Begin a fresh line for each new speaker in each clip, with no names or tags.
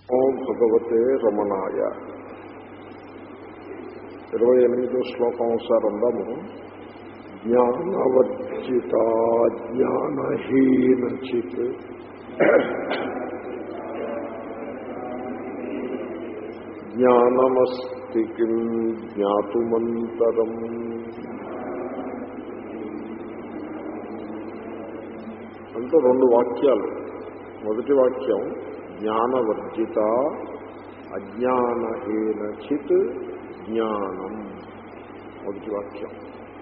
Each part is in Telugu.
ఓం భగవతే రమణాయ ఇరవై ఎనిమిదో శ్లోకం సారందము జ్ఞానవర్జిత జ్ఞానహీనచిత్ జ్ఞానమస్తి కిం జ్ఞాతుమంతరం అంటే రెండు వాక్యాలు మొదటి వాక్యం జ్ఞానవర్జిత అజ్ఞానహీనచిత్ జ్ఞానం మొదటి వాక్యం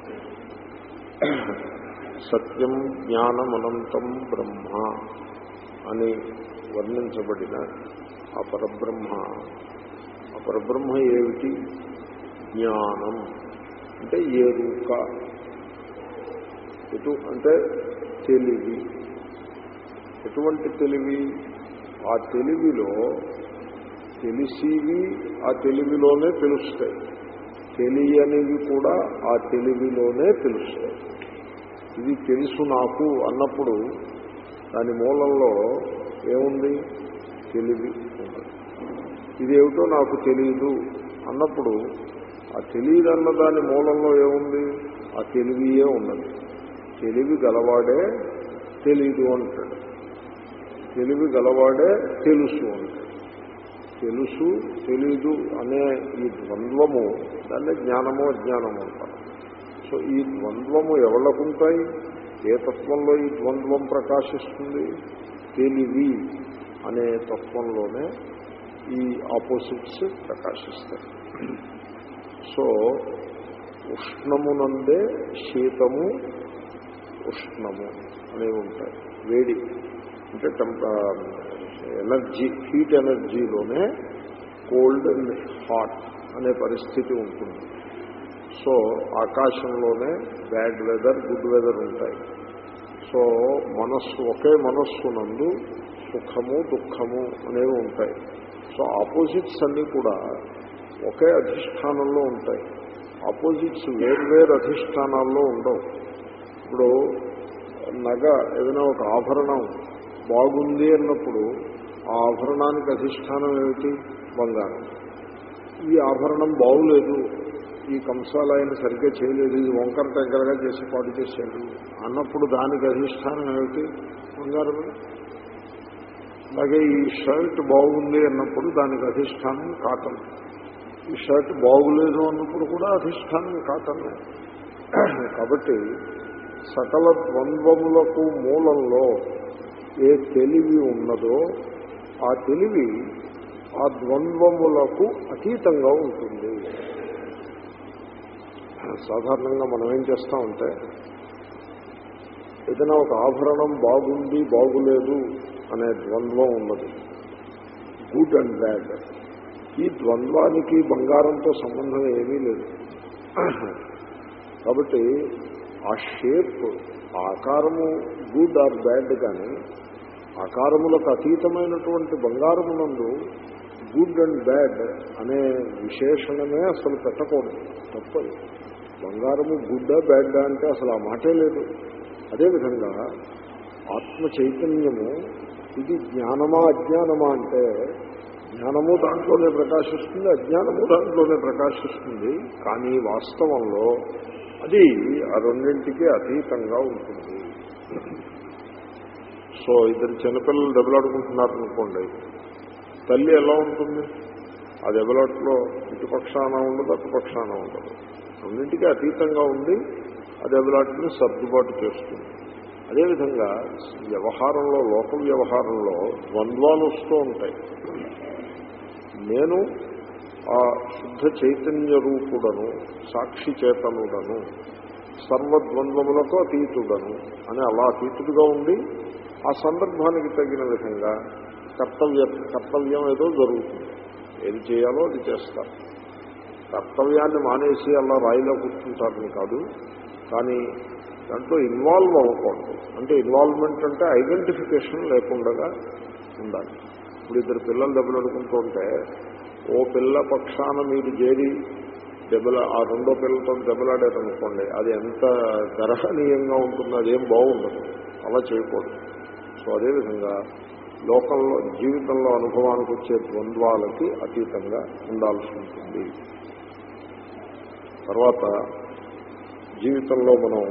సత్యం జ్ఞానమనంతం బ్రహ్మ అని వర్ణించబడిన ఆ పరబ్రహ్మ ఆ పరబ్రహ్మ ఏమిటి జ్ఞానం అంటే ఏరుక ఎటు అంటే తెలివి ఎటువంటి తెలివి ఆ తెలివిలో తెలిసివి ఆ తెలివిలోనే తెలుస్తాయి తెలియనివి కూడా ఆ తెలివిలోనే తెలుస్తాయి ఇది తెలుసు నాకు అన్నప్పుడు దాని మూలంలో ఏముంది తెలివి ఉన్నది ఇదేమిటో నాకు తెలియదు అన్నప్పుడు ఆ తెలియదన్న దాని మూలంలో ఏముంది ఆ తెలివియే ఉన్నది తెలివి గలవాడే తెలీదు అంటాడు తెలివి గలవాడే తెలుసు అంటాడు తెలుసు తెలీదు అనే ఈ ద్వంద్వము దాన్ని జ్ఞానము అజ్ఞానము అంటారు సో ఈ ద్వంద్వము ఎవళ్ళకుంటాయి ఏ తత్వంలో ఈ ద్వంద్వం ప్రకాశిస్తుంది తెలివి అనే తత్వంలోనే ఈ ఆపోజిట్స్ ప్రకాశిస్తాయి సో ఉష్ణమునందే శీతము ఉష్ణము అనేవి ఉంటాయి వేడి అంటే ఎనర్జీ హీట్ ఎనర్జీలోనే కోల్డ్ అండ్ హాట్ అనే పరిస్థితి ఉంటుంది సో ఆకాశంలోనే బ్యాడ్ వెదర్ గుడ్ వెదర్ ఉంటాయి సో మనస్సు ఒకే మనస్సునందు సుఖము దుఃఖము అనేవి ఉంటాయి సో ఆపోజిట్స్ అన్నీ కూడా ఒకే అధిష్టానంలో ఉంటాయి ఆపోజిట్స్ వేర్వేరు అధిష్టానాల్లో ఉండవు ఇప్పుడు నగ ఏదైనా ఒక ఆభరణం బాగుంది అన్నప్పుడు ఆ ఆభరణానికి అధిష్టానం ఏమిటి బంగారం ఈ ఆభరణం బాగులేదు ఈ కంసాలు ఆయన సరిగ్గా చేయలేదు ఇది వంకర టెంకరగా చేసి పాటు చేశాడు అన్నప్పుడు దానికి అధిష్టానం ఏమిటి బంగారం అలాగే ఈ షర్ట్ బాగుంది అన్నప్పుడు దానికి అధిష్టానం కాటన్ ఈ షర్ట్ బాగులేదు అన్నప్పుడు కూడా అధిష్టానం కాటన్ కాబట్టి సకల ద్వంద్వములకు మూలంలో ఏ తెలివి ఉన్నదో ఆ తెలివి ఆ ద్వంద్వములకు అతీతంగా ఉంటుంది సాధారణంగా మనం ఏం చేస్తామంటే ఏదైనా ఒక ఆభరణం బాగుంది బాగులేదు అనే ద్వంద్వం ఉన్నది గుడ్ అండ్ బ్యాడ్ ఈ ద్వంద్వానికి బంగారంతో సంబంధం ఏమీ లేదు కాబట్టి ఆ షేప్ ఆకారము గుడ్ ఆర్ బ్యాడ్ కానీ ఆకారములకు అతీతమైనటువంటి బంగారమునందు గుడ్ అండ్ బ్యాడ్ అనే విశేషణమే అసలు పెట్టకూడదు తప్పదు బంగారము గుడ్డా బ్యాడ్డా అంటే అసలు ఆ మాటే లేదు అదేవిధంగా ఆత్మ చైతన్యము ఇది జ్ఞానమా అజ్ఞానమా అంటే జ్ఞానము దాంట్లోనే ప్రకాశిస్తుంది అజ్ఞానము దాంట్లోనే ప్రకాశిస్తుంది కానీ వాస్తవంలో అది ఆ రెండింటికి అతీతంగా ఉంటుంది సో ఇద్దరు చిన్నపిల్లలు దెబ్బలాడుకుంటున్నారనుకోండి తల్లి ఎలా ఉంటుంది ఆ దెబ్బలాట్లో ఇటుపక్షాన ఉండదు అటుపక్షాన ఉండదు రెండింటికి అతీతంగా ఉండి ఆ దెబ్బలాట్ని సర్దుబాటు చేస్తుంది అదేవిధంగా వ్యవహారంలో లోక వ్యవహారంలో ద్వంద్వాలు వస్తూ ఉంటాయి నేను ఆ శుద్ధ చైతన్య రూపుడను సాక్షి చేతనుడను సర్వద్వంద్వములకు అతీతుడను అని అలా అతీతుడుగా ఉండి ఆ సందర్భానికి తగిన విధంగా కర్తవ్య కర్తవ్యం ఏదో జరుగుతుంది ఏది చేయాలో అది చేస్తారు కర్తవ్యాన్ని మానేసి అలా రాయిలో కూర్చుంటారని కాదు కానీ దాంట్లో ఇన్వాల్వ్ అవ్వకూడదు అంటే ఇన్వాల్వ్మెంట్ అంటే ఐడెంటిఫికేషన్ లేకుండా ఉండాలి ఇప్పుడు ఇద్దరు పిల్లలు దెబ్బలాడుకుంటుంటే ఓ పిల్ల పక్షాన మీరు చేరి దెబ్బల ఆ రెండో పిల్లలతో దెబ్బలాడారనుకోండి అది ఎంత గర్హనీయంగా ఉంటుందో అదేం బాగుండదు అలా చేయకూడదు సో అదేవిధంగా లోకంలో జీవితంలో అనుభవానికి వచ్చే ద్వంద్వాలకి అతీతంగా ఉండాల్సి ఉంటుంది తర్వాత జీవితంలో మనం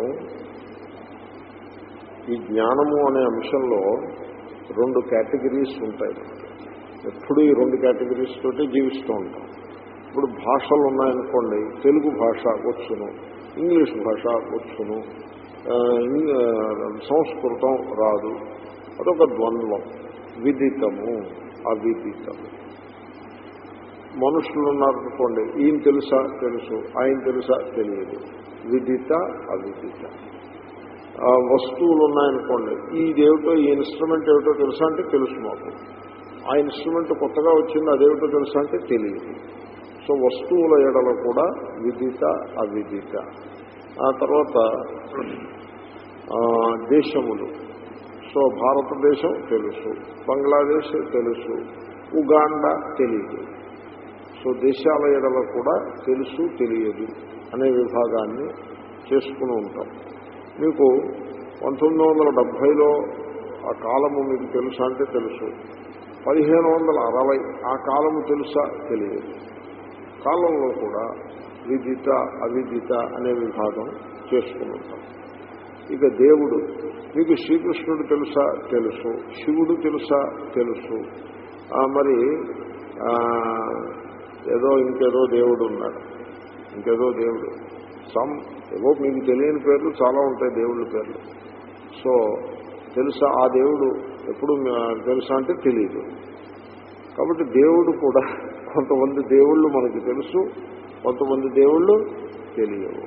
ఈ జ్ఞానము అనే అంశంలో రెండు కేటగిరీస్ ఉంటాయి ఎప్పుడు ఈ రెండు కేటగిరీస్ తోటి జీవిస్తూ ఉంటాం ఇప్పుడు భాషలు ఉన్నాయనుకోండి తెలుగు భాష వచ్చును ఇంగ్లీష్ భాష వచ్చును ఆ, ఇంగ్- ఆ, సంస్కృతం రాదు అదొక ద్వంద్వం విదితము అవిదితము మనుషులు ఉన్నారనుకోండి ఈయన తెలుసా తెలుసు ఆయన తెలుసా తెలియదు విదిత అవిదిత ఆ, వస్తువులు ఉన్నాయనుకోండి ఇదేమిటో ఈ ఇన్స్ట్రుమెంట్ ఏమిటో తెలుసా అంటే తెలుసు మాకు ఆ ఇన్స్ట్రుమెంట్ కొత్తగా వచ్చింది అదేమిటో తెలుసా అంటే తెలియదు సో వస్తువుల ఎడల కూడా విదిత అవిదిత ఆ తర్వాత ఆ, దేశములు సో భారతదేశం తెలుసు బంగ్లాదేశ్ తెలుసు ఉగాండా తెలియదు సో దేశాల ఎడల కూడా తెలుసు తెలియదు అనే విభాగాన్ని చేసుకుని ఉంటాం మీకు పంతొమ్మిది వందల డెబ్భైలో ఆ కాలము మీకు తెలుసా అంటే తెలుసు పదిహేను వందల అరవై ఆ కాలము తెలుసా తెలియదు కాలంలో కూడా విదిత అవిదిత అనే విభాగం చేసుకుని ఉంటాం ఇక దేవుడు మీకు శ్రీకృష్ణుడు తెలుసా తెలుసు శివుడు తెలుసా తెలుసు ఆ, మరి ఆ, ఏదో ఇంకేదో దేవుడు ఉన్నాడు ఇంకేదో దేవుడు సమ్ ఏవో మీకు తెలియని పేర్లు చాలా ఉంటాయి దేవుళ్ళ పేర్లు సో తెలుసా ఆ దేవుడు ఎప్పుడు మ- తెలుసా అంటే తెలియదు కాబట్టి దేవుడు కూడా కొంతమంది దేవుళ్ళు మనకి తెలుసు కొంతమంది దేవుళ్ళు తెలియవు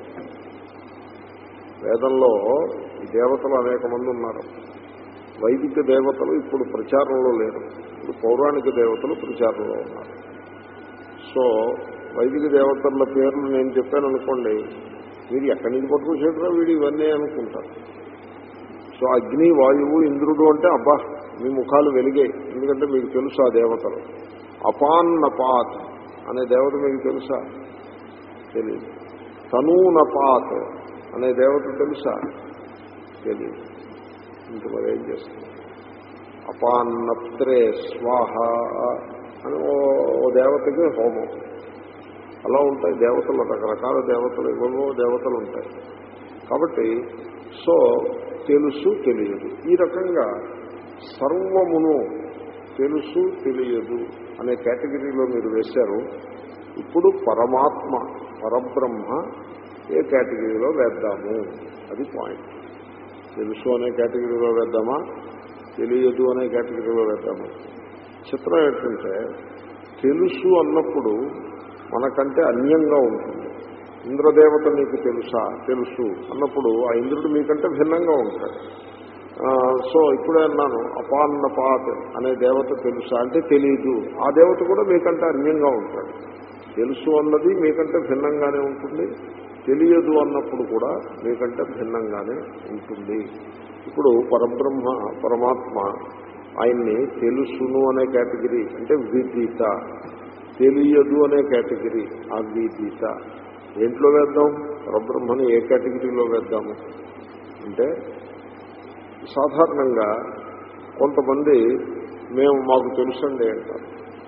వేదంలో ఈ దేవతలు అనేక మంది ఉన్నారు వైదిక దేవతలు ఇప్పుడు ప్రచారంలో లేరు ఇప్పుడు పౌరాణిక దేవతలు ప్రచారంలో ఉన్నారు సో వైదిక దేవతల పేర్లు నేను చెప్పాను అనుకోండి మీరు ఎక్కడి నుంచి పట్టుకొచ్చేటరా వీడు ఇవన్నీ అనుకుంటారు సో అగ్ని వాయువు ఇంద్రుడు అంటే అబ్బా మీ ముఖాలు వెలిగాయి ఎందుకంటే మీకు తెలుసు ఆ దేవతలు అపాన్నపాత్ అనే దేవత మీకు తెలుసా తెలియదు తనూనపాత్ అనే దేవత తెలుసా తెలియదు ఇంక మరి ఏం చేస్తుంది అపాన్నప్త్రే స్వాహ అని ఓ ఓ దేవతకి హోమం అలా ఉంటాయి దేవతలు రకరకాల దేవతలు ఇవ్వవో దేవతలు ఉంటాయి కాబట్టి సో తెలుసు తెలియదు ఈ రకంగా సర్వమును తెలుసు తెలియదు అనే కేటగిరీలో మీరు వేశారు ఇప్పుడు పరమాత్మ పరబ్రహ్మ ఏ కేటగిరీలో వేద్దాము అది పాయింట్ తెలుసు అనే కేటగిరీలో వేద్దామా తెలియదు అనే కేటగిరీలో వేద్దామా చిత్రం ఏంటంటే తెలుసు అన్నప్పుడు మనకంటే అన్యంగా ఉంటుంది ఇంద్రదేవత నీకు తెలుసా తెలుసు అన్నప్పుడు ఆ ఇంద్రుడు మీకంటే భిన్నంగా ఉంటాడు ఆ, సో ఇప్పుడే అన్నాను అపాన్నపాత్ అనే దేవత తెలుసా అంటే తెలియదు ఆ దేవత కూడా మీకంటే అన్యంగా ఉంటాడు తెలుసు అన్నది మీకంటే భిన్నంగానే ఉంటుంది తెలియదు అన్నప్పుడు కూడా మీకంటే భిన్నంగానే ఉంటుంది ఇప్పుడు పరబ్రహ్మ పరమాత్మ ఆయన్ని తెలుసును అనే కేటగిరీ అంటే విదిత తెలియదు అనే కేటగిరీ అవిదిత దేంట్లో వేద్దాం పరబ్రహ్మని ఏ కేటగిరీలో వేద్దాము అంటే సాధారణంగా కొంతమంది మేము మాకు తెలుసండి అంటారు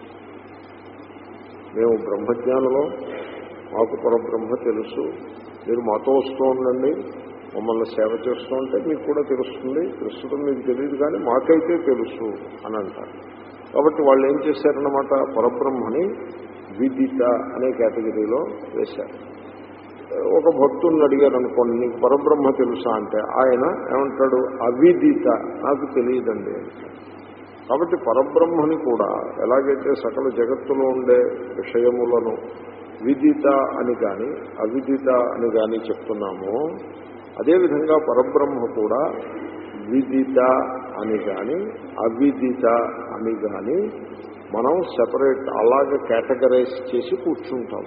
మేము బ్రహ్మజ్ఞానంలో మాకు పరబ్రహ్మ తెలుసు మీరు మాతో వస్తూ ఉండండి మమ్మల్ని సేవ చేస్తూ ఉంటే మీకు కూడా తెలుస్తుంది ప్రస్తుతం మీకు తెలియదు కానీ మాకైతే తెలుసు అని అంటారు కాబట్టి వాళ్ళు ఏం చేశారన్నమాట పరబ్రహ్మని విదిత అనే కేటగిరీలో వేశారు ఒక భక్తుడిని అడిగారు అనుకోండి నీకు పరబ్రహ్మ తెలుసా అంటే ఆయన ఏమంటాడు అవిదిత నాకు తెలియదండి అంటాడు కాబట్టి పరబ్రహ్మని కూడా ఎలాగైతే సకల జగత్తులో ఉండే విషయములను విదిత అని కానీ అవిదిత అని కానీ చెప్తున్నామో అదేవిధంగా పరబ్రహ్మ కూడా విదిత అని కానీ అవిదిత అని కానీ మనం సెపరేట్ అలాగే కేటగరైజ్ చేసి కూర్చుంటాము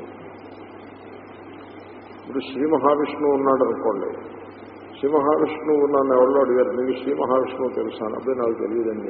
ఇప్పుడు శ్రీ మహావిష్ణువు ఉన్నాడు అనుకోండి శ్రీ మహావిష్ణువు నన్ను ఎవరో అడిగారు మీకు శ్రీ మహావిష్ణువు తెలుసా అని అబ్బాయి నాకు తెలియదండి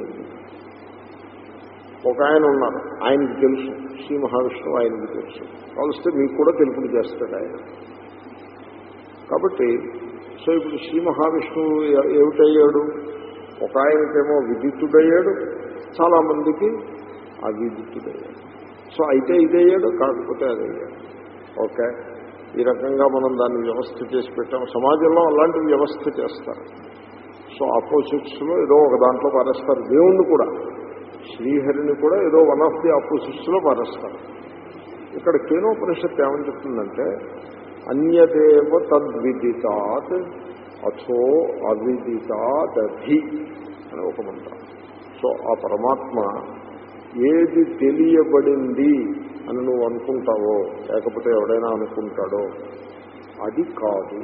ఒక ఆయన ఉన్నారు ఆయనకి తెలుసు శ్రీ మహావిష్ణువు ఆయనకి తెలుసు కలిస్తే మీకు కూడా తెలుపుడు చేస్తాడు ఆయన కాబట్టి సో ఇప్పుడు శ్రీ మహావిష్ణువు ఏ- ఏమిటయ్యాడు ఒక ఆయనకేమో విదితుడయ్యాడు చాలా మందికి అవిదితుడయ్యాడు సో అయితే ఇదయ్యాడు కాకపోతే అదయ్యాడు ఓకే ఈ రకంగా మనం దాన్ని వ్యవస్థ చేసి పెట్టాం సమాజంలో అలాంటి వ్యవస్థ చేస్తారు సో ఆపోజిట్స్లో ఏదో ఒక దాంట్లో పారేస్తారు దేవుణ్ణి కూడా శ్రీహరిని కూడా ఏదో వన్ ఆఫ్ ది ఆపోజిట్స్లో పారేస్తారు ఇక్కడ కేనోపనిషత్తు ఏమని చెప్తుందంటే అన్యదేవ తద్విదితాత్ అథో అవిదితాదధి అని ఒక మంత్రం సో ఆ పరమాత్మ ఏది తెలియబడింది అని నువ్వు అనుకుంటావో లేకపోతే ఎవడైనా అనుకుంటాడో అది కాదు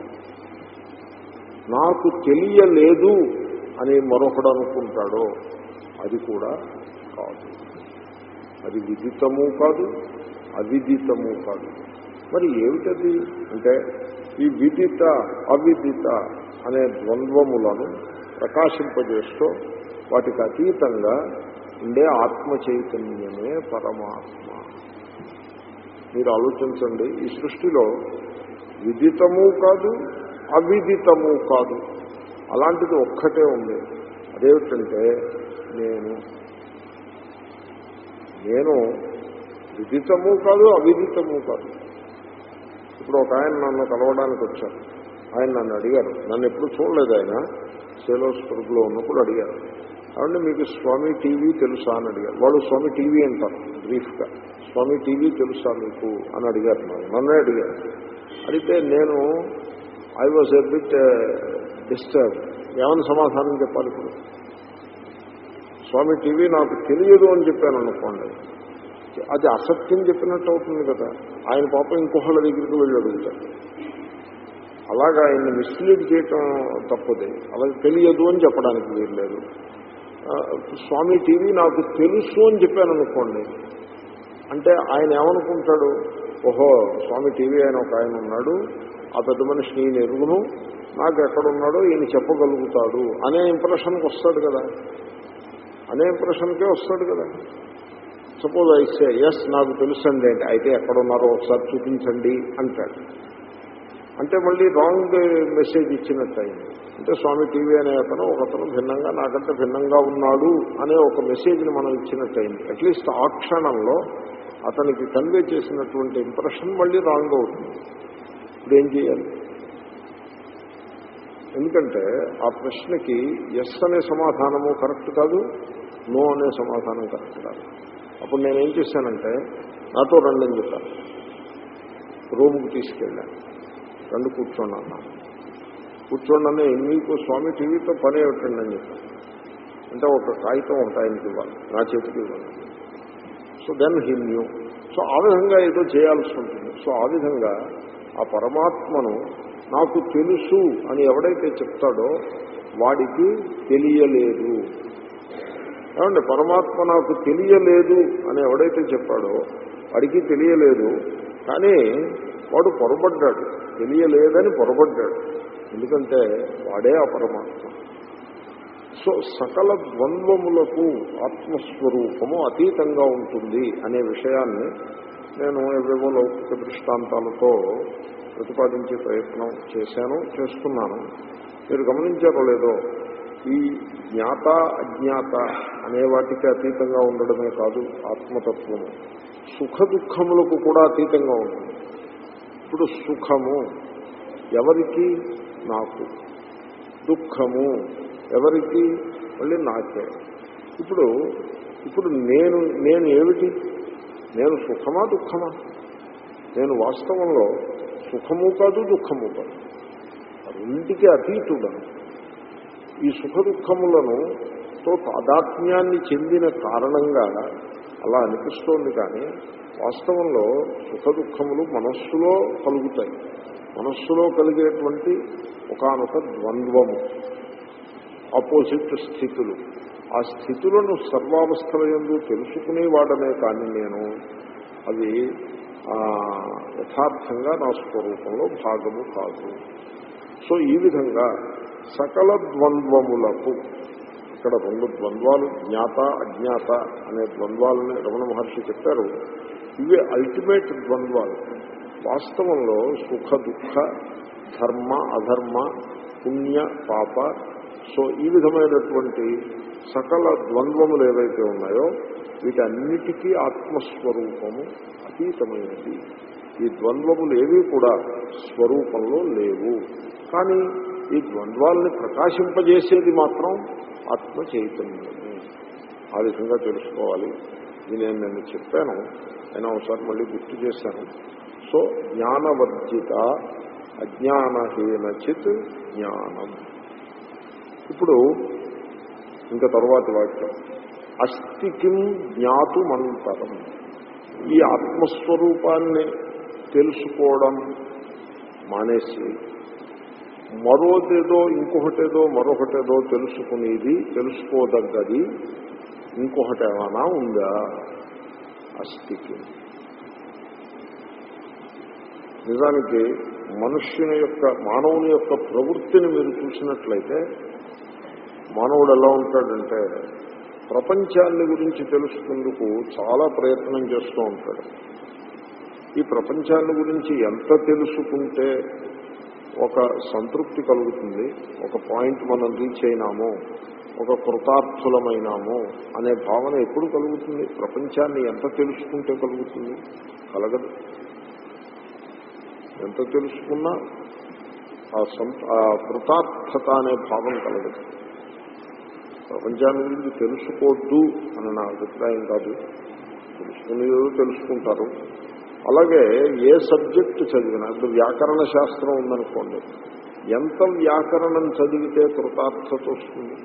నాకు తెలియలేదు అని మరొకడు అనుకుంటాడో అది కూడా కాదు అది విదితము కాదు అవిదితము కాదు మరి ఏమిటది అంటే ఈ విదిత అవిదిత అనే ద్వంద్వములను ప్రకాశింపజేస్తూ వాటికి అతీతంగా ఉండే ఆత్మ చైతన్యమే పరమాత్మ మీరు ఆలోచించండి ఈ సృష్టిలో విదితము కాదు అవిదితము కాదు అలాంటిది ఒక్కటే ఉంది అదేమిటంటే నేను నేను విదితము కాదు అవిదితము కాదు ఇప్పుడు ఒక ఆయన నన్ను కలవడానికి వచ్చారు ఆయన నన్ను అడిగారు నన్ను ఎప్పుడు చూడలేదు ఆయన సేలోస్పురంలో ఉన్నప్పుడు అడిగారు కాబట్టి మీకు స్వామి టీవీ తెలుసా అని అడిగారు వాళ్ళు స్వామి టీవీ అంటారు బ్రీఫ్గా స్వామి టీవీ తెలుసా మీకు అని అడిగారు నన్ను నన్నే అడిగారు అడిగితే నేను I was a bit disturb ఏమని సమాధానం చెప్పాలి ఇప్పుడు స్వామి టీవీ నాకు తెలియదు అని చెప్పాను అనుకోండి అది అసత్యం చెప్పినట్టు అవుతుంది కదా ఆయన పాపం ఇంకొకళ్ళ దగ్గరికి వెళ్ళి అడుగుతారు అలాగా ఆయన్ని మిస్లీడ్ చేయటం తప్పదే అలాగే తెలియదు అని చెప్పడానికి వీల్లేదు ఆ, స్వామి టీవీ నాకు తెలుసు అని చెప్పాను అనుకోండి అంటే ఆయన ఏమనుకుంటాడు ఓహో స్వామి టీవీ ఆయన ఒక ఆయన ఉన్నాడు ఆ పెద్ద మనిషి నేను ఎరుగును నాకు ఎక్కడున్నాడో ఈయన చెప్పగలుగుతాడు అనే ఇంప్రెషన్కి వస్తాడు కదా అనే ఇంప్రెషన్కే వస్తాడు కదా సపోజ్ అయితే ఎస్ నాకు తెలుసండి అంటే అయితే ఎక్కడున్నారో ఒకసారి చూపించండి అంటాడు అంటే మళ్ళీ రాంగ్ మెసేజ్ ఇచ్చినట్టు అయింది అంటే స్వామి టీవీ అనే అతను ఒకతను భిన్నంగా నాకంటే భిన్నంగా ఉన్నాడు అనే ఒక మెసేజ్ని మనం ఇచ్చినట్టు అయింది అట్లీస్ట్ ఆ క్షణంలో అతనికి కన్వే చేసినటువంటి ఇంప్రెషన్ మళ్ళీ రాంగ్ అవుతుంది ఇప్పుడు ఏం చేయాలి ఎందుకంటే ఆ ప్రశ్నకి ఎస్ అనే సమాధానము కరెక్ట్ కాదు నో అనే సమాధానం కరెక్ట్ కాదు అప్పుడు నేనేం చేశానంటే నాతో రండి అని చెప్పాను రూమ్కి తీసుకెళ్ళాను రండి కూర్చోండి అన్నాను కూర్చోండి మీకు స్వామి టీవీతో పని ఏమిటండి అని చెప్పాను అంటే ఒక కాగితం ఒకటి ఆయనకి ఇవ్వాలి నా చేతికి ఇవ్వాలి so then he knew so ఆ విధంగా ఏదో చేయాల్సి ఉంటుంది సో ఆ విధంగా ఆ పరమాత్మను నాకు తెలుసు అని ఎవడైతే చెప్తాడో వాడికి తెలియలేదు ఏమంటే పరమాత్మ నాకు తెలియలేదు అని ఎవడైతే చెప్పాడో వాడికి తెలియలేదు కానీ వాడు పొరపడ్డాడు తెలియలేదని పొరపడ్డాడు ఎందుకంటే వాడే ఆ పరమాత్మ సో సకల ద్వంద్వములకు ఆత్మస్వరూపము అతీతంగా ఉంటుంది అనే విషయాన్ని నేను ఏవేవో లౌకిక దృష్టాంతాలతో ప్రతిపాదించే ప్రయత్నం చేశాను చేస్తున్నాను మీరు గమనించారో లేదో ఈ జ్ఞాత అజ్ఞాత అనే వాటికి అతీతంగా ఉండడమే కాదు ఆత్మతత్వము సుఖ దుఃఖములకు కూడా అతీతంగా ఉంటుంది ఇప్పుడు సుఖము ఎవరికి నాకు దుఃఖము ఎవరికి మళ్ళీ నాకే ఇప్పుడు ఇప్పుడు నేను నేను ఏమిటి నేను సుఖమా దుఃఖమా నేను వాస్తవంలో సుఖము కాదు దుఃఖము కాదు రెండింటికి అతీతుడను ఈ సుఖ దుఃఖములను తో తాదాత్మ్యాన్ని చెందిన కారణంగా అలా అనిపిస్తోంది కానీ వాస్తవంలో సుఖ దుఃఖములు మనస్సులో కలుగుతాయి మనస్సులో కలిగేటువంటి ఒకనొక ద్వంద్వము ఆపోజిట్ స్థితులు ఆ స్థితులను సర్వావస్థల ఎందు తెలుసుకునేవాడనే కానీ నేను అవి ఆ, యథార్థంగా నా స్వరూపంలో భాగము కాదు సో ఈ విధంగా సకల ద్వంద్వములకు ఇక్కడ రెండు ద్వంద్వాలు జ్ఞాత అజ్ఞాత అనే ద్వంద్వాలని రమణ మహర్షి చెప్పారు ఇవి అల్టిమేట్ ద్వంద్వాలు వాస్తవంలో సుఖ దుఃఖ ధర్మ అధర్మ పుణ్య పాప సో ఈ విధమైనటువంటి సకల ద్వంద్వములు ఏవైతే ఉన్నాయో వీటన్నిటికీ ఆత్మస్వరూపము అతీతమైనది ఈ ద్వంద్వములు ఏవి కూడా స్వరూపంలో లేవు కానీ ఈ ద్వంద్వాలని ప్రకాశింపజేసేది మాత్రం ఆత్మ చైతన్యమే ఆ విధంగా తెలుసుకోవాలి ఇది నేను నిన్న చెప్పాను అయినా ఒకసారి మళ్ళీ గుర్తు చేశాను సో జ్ఞానవర్జిత అజ్ఞానహీనచిత్ జ్ఞానం ఇప్పుడు ఇంకా తరువాతి వాక్యం అస్థికిం జ్ఞాతుమంతరం ఈ ఆత్మస్వరూపాన్ని తెలుసుకోవడం మానేసి మరోదేదో ఇంకొకటేదో మరొకటేదో తెలుసుకునేది తెలుసుకోదగ్గది ఇంకొకటి ఏమైనా ఉందా అస్థికి నిజానికి మనుష్యుని యొక్క మానవుని యొక్క ప్రవృత్తిని మీరు చూసినట్లయితే మానవుడు ఎలా ఉంటాడంటే ప్రపంచాన్ని గురించి తెలుసుకుందుకు చాలా ప్రయత్నం చేస్తూ ఉంటాడు ఈ ప్రపంచాన్ని గురించి ఎంత తెలుసుకుంటే ఒక సంతృప్తి కలుగుతుంది ఒక పాయింట్ మనం రీచ్ అయినాము ఒక కృతార్థులమైనాము అనే భావన ఎప్పుడు కలుగుతుంది ప్రపంచాన్ని ఎంత తెలుసుకుంటే కలుగుతుంది కలగదు ఎంత తెలుసుకున్నా ఆ సం- ఆ కృతార్థత అనే భావం కలగదు ప్రపంచాన్ని గురించి తెలుసుకోవద్దు అని నా అభిప్రాయం కాదు తెలుసుకునేదో తెలుసుకుంటారు అలాగే ఏ సబ్జెక్టు చదివినా ఇప్పుడు వ్యాకరణ శాస్త్రం ఉందనుకోండి ఎంత వ్యాకరణం చదివితే కృతార్థత వస్తుంది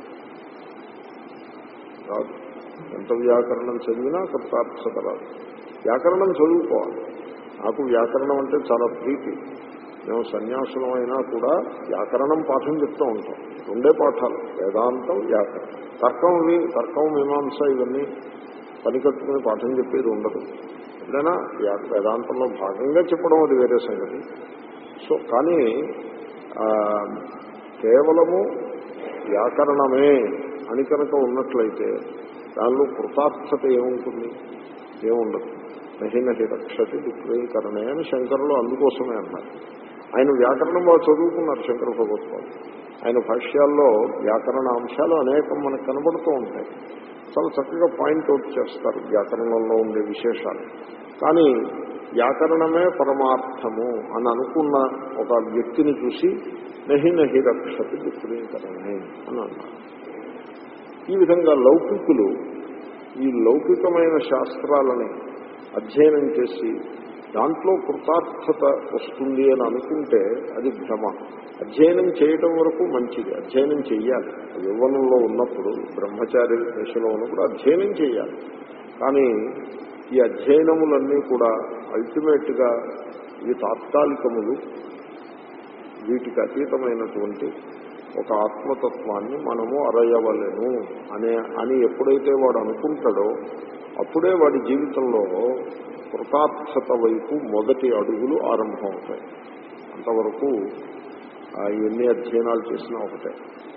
రాదు ఎంత వ్యాకరణం చదివినా కృతార్థత రాదు వ్యాకరణం చదువుకోవాలి నాకు వ్యాకరణం అంటే చాలా ప్రీతి మేము సన్యాసులం అయినా కూడా వ్యాకరణం పాఠం చెప్తూ ఉంటాం రెండే పాఠాలు వేదాంతం వ్యాకరణం తర్కం ఇవి తర్కం మీమాంస ఇవన్నీ పనికట్టుకుని పాఠం చెప్పేది ఉండదు ఎప్పుడైనా వ్యా- వేదాంతంలో భాగంగా చెప్పడం అది వేరే సంగతి సో కానీ ఆ, కేవలము వ్యాకరణమే అని కనుక ఉన్నట్లయితే దానిలో కృతార్థత ఏముంటుంది ఏముండదు నహి నహి రక్షతి దుఃఖీకరణే అని శంకరులు అందుకోసమే అన్నారు ఆయన వ్యాకరణం బాగా చదువుకున్నారు శంకర భగవత్వాలు ఆయన భాష్యాల్లో వ్యాకరణ అంశాలు అనేకం మనకు కనబడుతూ ఉంటాయి చాలా చక్కగా పాయింట్అవుట్ చేస్తారు వ్యాకరణంలో ఉండే విశేషాలు కానీ వ్యాకరణమే పరమార్థము అని అనుకున్న ఒక వ్యక్తిని చూసి నహి నహి రక్షతి దుఃఖీకరణే అని అన్నారు ఈ విధంగా లౌకికులు ఈ లౌకికమైన శాస్త్రాలని అధ్యయనం చేసి దాంట్లో కృతార్థత వస్తుంది అని అనుకుంటే అది భ్రమ అధ్యయనం చేయటం వరకు మంచిది అధ్యయనం చెయ్యాలి యవ్వనంలో ఉన్నప్పుడు బ్రహ్మచారి దశలో ఉన్నప్పుడు అధ్యయనం చేయాలి కానీ ఈ అధ్యయనములన్నీ కూడా అల్టిమేట్గా ఇవి తాత్కాలికములు వీటికి అతీతమైనటువంటి ఒక ఆత్మతత్వాన్ని మనము అరయవలెను అనే అని ఎప్పుడైతే వాడు అనుకుంటాడో అప్పుడే వాడి జీవితంలో కృతార్థత వైపు మొదటి అడుగులు ఆరంభమవుతాయి అంతవరకు ఆ, ఎన్ని అధ్యయనాలు చేసినా ఒకటే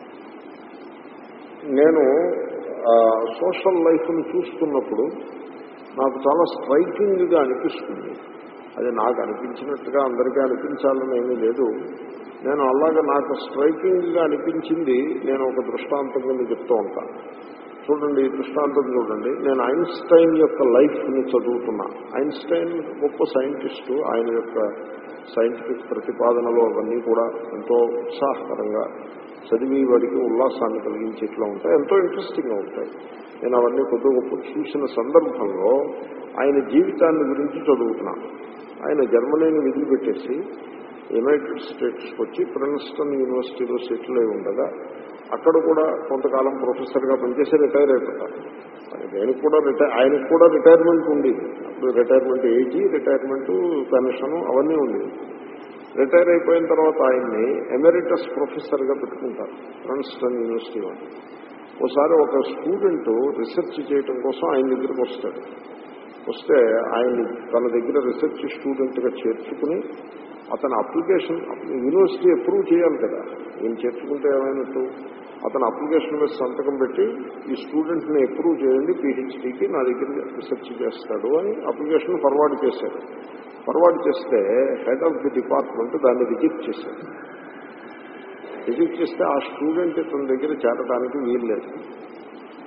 నేను ఆ, సోషల్ లైఫ్ను చూస్తున్నప్పుడు నాకు చాలా స్ట్రైకింగ్గా అనిపిస్తుంది అది నాకు అనిపించినట్టుగా అందరికీ అనిపించాలని ఏమీ లేదు నేను అలాగా నాకు స్ట్రైకింగ్గా అనిపించింది నేను ఒక దృష్టాంతం కింద చెప్తూ ఉంటాను చూడండి ఈ దృష్టాంతం చూడండి నేను ఐన్స్టైన్ యొక్క లైఫ్ని చదువుతున్నా ఐన్స్టైన్ గొప్ప సైంటిస్టు ఆయన యొక్క సైంటిఫిక్ ప్రతిపాదనలు అవన్నీ కూడా ఎంతో ఉత్సాహకరంగా చదివి వాడికి ఉల్లాసాన్ని కలిగించేట్లా ఉంటాయి ఎంతో ఇంట్రెస్టింగ్గా ఉంటాయి నేను అవన్నీ కొద్ది గొప్ప చూసిన సందర్భంలో ఆయన జీవితాన్ని గురించి చదువుతున్నాను ఆయన జర్మనీని వదిలిపెట్టేసి యునైటెడ్ స్టేట్స్కి వచ్చి ప్రిన్స్టన్ యూనివర్సిటీలో సెటిల్ అయి ఉండగా అక్కడ కూడా కొంతకాలం ప్రొఫెసర్గా పనిచేసి రిటైర్ అయిపోతారు మరి దేనికి కూడా రిటైర్ ఆయనకు కూడా రిటైర్మెంట్ ఉండేది అప్పుడు రిటైర్మెంట్ ఏజీ రిటైర్మెంట్ పెన్షన్ అవన్నీ ఉండేవి రిటైర్ అయిపోయిన తర్వాత ఆయన్ని ఎమెరిటస్ ప్రొఫెసర్గా పెట్టుకుంటారు ప్రిన్స్టన్ యూనివర్సిటీ వాళ్ళు ఒకసారి ఒక స్టూడెంట్ రీసెర్చ్ చేయటం కోసం ఆయన దగ్గరికి వస్తాడు వస్తే ఆయన్ని తన దగ్గర రీసెర్చ్ స్టూడెంట్గా చేర్చుకుని అతని అప్లికేషన్ యూనివర్సిటీ అప్రూవ్ చేయాలి కదా ఈయన చేర్చుకుంటే ఏమైనట్టు అతను అప్లికేషన్ మీద సంతకం పెట్టి ఈ స్టూడెంట్ని అప్రూవ్ చేయండి పీహెచ్డీకి నా దగ్గర రీసెర్చ్ చేస్తాడు అని అప్లికేషన్ ఫార్వర్డ్ చేశాడు ఫార్వర్డ్ చేస్తే హెడ్ ఆఫ్ ది డిపార్ట్మెంట్ దాన్ని రిజెక్ట్ చేశాడు రిజెక్ట్ చేస్తే ఆ స్టూడెంట్ తన దగ్గర చేరడానికి వీల్లేదు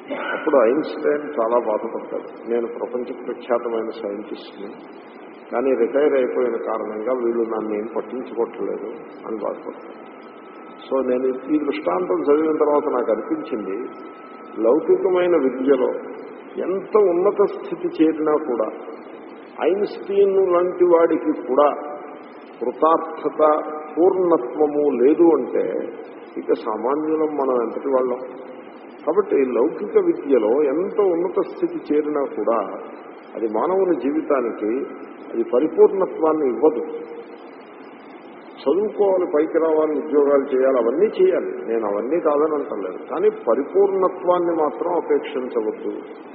అప్పుడు ఐన్స్టైన్ చాలా బాధపడతాడు నేను ప్రపంచ ప్రఖ్యాతమైన సైంటిస్ట్ని కానీ రిటైర్ అయిపోయిన కారణంగా వీళ్ళు నన్ను ఏం పట్టించుకోవట్లేదు అని బాధపడతాడు సో నేను ఈ దృష్టాంతం చదివిన తర్వాత నాకు అనిపించింది లౌకికమైన విద్యలో ఎంత ఉన్నత స్థితి చేరినా కూడా ఐన్స్టీన్ లాంటి వాడికి కూడా కృతార్థత పూర్ణత్వము లేదు అంటే ఇక సామాన్యులం మనం ఎంతటి వాళ్ళం కాబట్టి లౌకిక విద్యలో ఎంత ఉన్నత స్థితి చేరినా కూడా అది మానవుని జీవితానికి అది పరిపూర్ణత్వాన్ని ఇవ్వదు చదువుకోవాలి పైకి రావాలి ఉద్యోగాలు చేయాలి అవన్నీ చేయాలి నేను అవన్నీ కాదని అంటలేదు కానీ పరిపూర్ణత్వాన్ని మాత్రం అపేక్షించవద్దు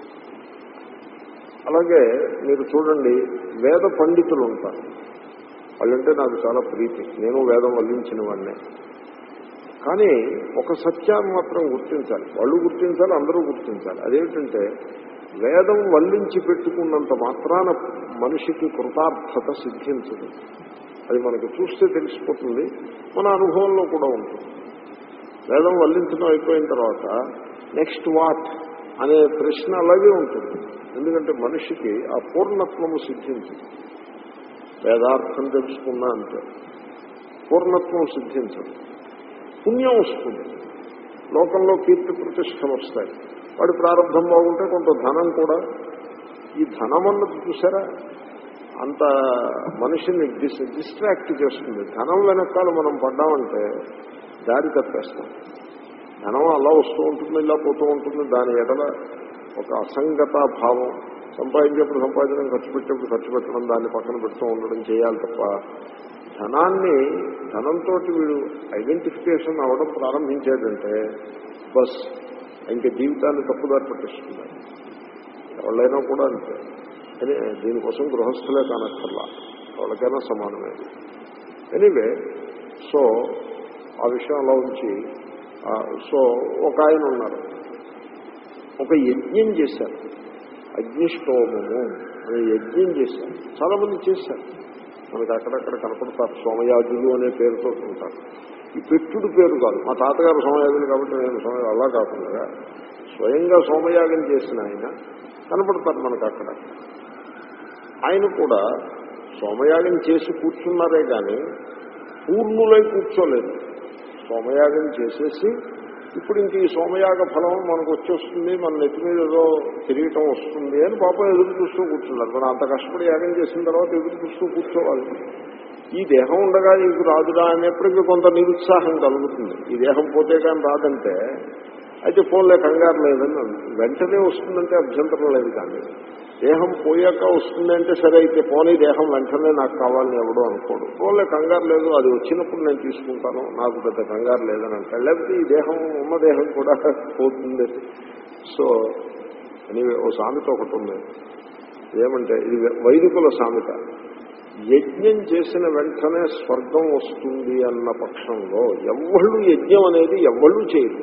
అలాగే మీరు చూడండి వేద పండితులు ఉంటారు వాళ్ళంటే నాకు చాలా ప్రీతి నేను వేదం వల్లించిన వాడినే కానీ ఒక సత్యాన్ని మాత్రం గుర్తించాలి వాళ్ళు గుర్తించాలి అందరూ గుర్తించాలి అదేమిటంటే వేదం వల్లించి పెట్టుకున్నంత మాత్రాన మనిషికి కృతార్థత సిద్ధించదు అది మనకు చూస్తే తెలిసిపోతుంది మన అనుభవంలో కూడా ఉంటుంది వేదం వల్లించడం అయిపోయిన తర్వాత నెక్స్ట్ వాట్ అనే ప్రశ్న అలాగే ఉంటుంది ఎందుకంటే మనిషికి ఆ పూర్ణత్వము సిద్ధించదు వేదార్థం తెలుసుకున్నా అంతే పూర్ణత్వం సిద్ధించదు పుణ్యం వస్తుంది లోకంలో కీర్తి ప్రతిష్టలు వస్తాయి వాడి ప్రారంభం బాగుంటే కొంత ధనం కూడా ఈ ధనం అన్నది చూసారా అంత మనిషిని డిస్ డిస్ట్రాక్ట్ చేస్తుంది ధనం వెనకాల మనం పడ్డామంటే దారి తప్పేస్తాం ధనం అలా వస్తూ ఉంటుంది ఇలా పోతూ ఉంటుంది దాని ఎడల ఒక అసంగత భావం సంపాదించేప్పుడు సంపాదించడం ఖర్చు పెట్టేప్పుడు ఖర్చు పెట్టడం దాన్ని పక్కన పెడుతూ ఉండడం చేయాలి తప్ప ధనాన్ని ధనంతో వీడు ఐడెంటిఫికేషన్ అవ్వడం ప్రారంభించేదంటే బస్ ఇంకా జీవితాన్ని తప్పుదారి పట్టిస్తున్నారు ఎవరైనా కూడా అంతే అని దీనికోసం గృహస్థులే కానక్కర్లా ఎవరికైనా సమానమే ఎనీవే సో ఆ విషయం అలా ఉంచి సో ఒక ఆయన ఉన్నారు ఒక యజ్ఞం చేశారు అగ్నిష్టోమము అనే యజ్ఞం చేశారు చాలా మంది చేశారు మనకి అక్కడక్కడ కనపడతారు సోమయాజులు అనే పేరుతో ఉంటారు ఈ పెట్టుడు పేరు కాదు మా తాతగారు సోమయాజులు కాబట్టి నేను సోమయ అలా కాకుండా స్వయంగా సోమయాగం చేసిన ఆయన కనపడతారు మనకు అక్కడ ఆయన కూడా సోమయాగం చేసి కూర్చున్నారే కానీ పూర్ణులై కూర్చోలేదు సోమయాగం చేసేసి ఇప్పుడు ఇంక ఈ సోమయాగ ఫలం మనకు వచ్చేస్తుంది మన నెత్తి మీద ఏదో తిరగటం వస్తుంది అని పాపం ఎదురు చూస్తూ కూర్చున్నారు మనం అంత కష్టపడి యాగం చేసిన తర్వాత ఎదురు చూస్తూ కూర్చోవాలి ఈ దేహం ఉండగా నీకు రాదురా అనేప్పటికీ కొంత నిరుత్సాహం కలుగుతుంది ఈ దేహం పోతే కానీ రాదంటే అయితే పోలే కంగారు లేదని వెంటనే వస్తుందంటే అభ్యంతరం లేదు కానీ దేహం పోయాక వస్తుందంటే సరే అయితే పోనీ దేహం వెంటనే నాకు కావాలని ఎవడో అనుకోడు పోలే కంగారు లేదు అది వచ్చినప్పుడు నేను తీసుకుంటాను నాకు పెద్ద కంగారు లేదని అంటాడు లేకపోతే ఈ దేహం ఉన్న దేహం కూడా పోతుంది సో ఎనీవే ఓ సామెత ఒకటి ఉంది ఏమంటే ఇది వైదికుల సామెత యజ్ఞం చేసిన వెంటనే స్వర్గం వస్తుంది అన్న పక్షంలో ఎవ్వళ్ళు యజ్ఞం అనేది ఎవ్వళ్ళు చేయరు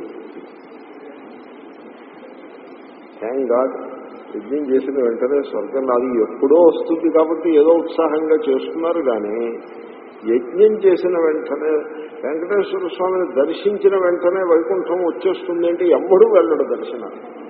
థ్యాంక్ గాడ్ యజ్ఞం చేసిన వెంటనే స్వర్గం నాది ఎప్పుడో వస్తుంది కాబట్టి ఏదో ఉత్సాహంగా చేస్తున్నారు కానీ యజ్ఞం చేసిన వెంటనే వెంకటేశ్వర స్వామిని దర్శించిన వెంటనే వైకుంఠం వచ్చేస్తుంది అంటే ఎవ్వడూ వెళ్ళడు దర్శనం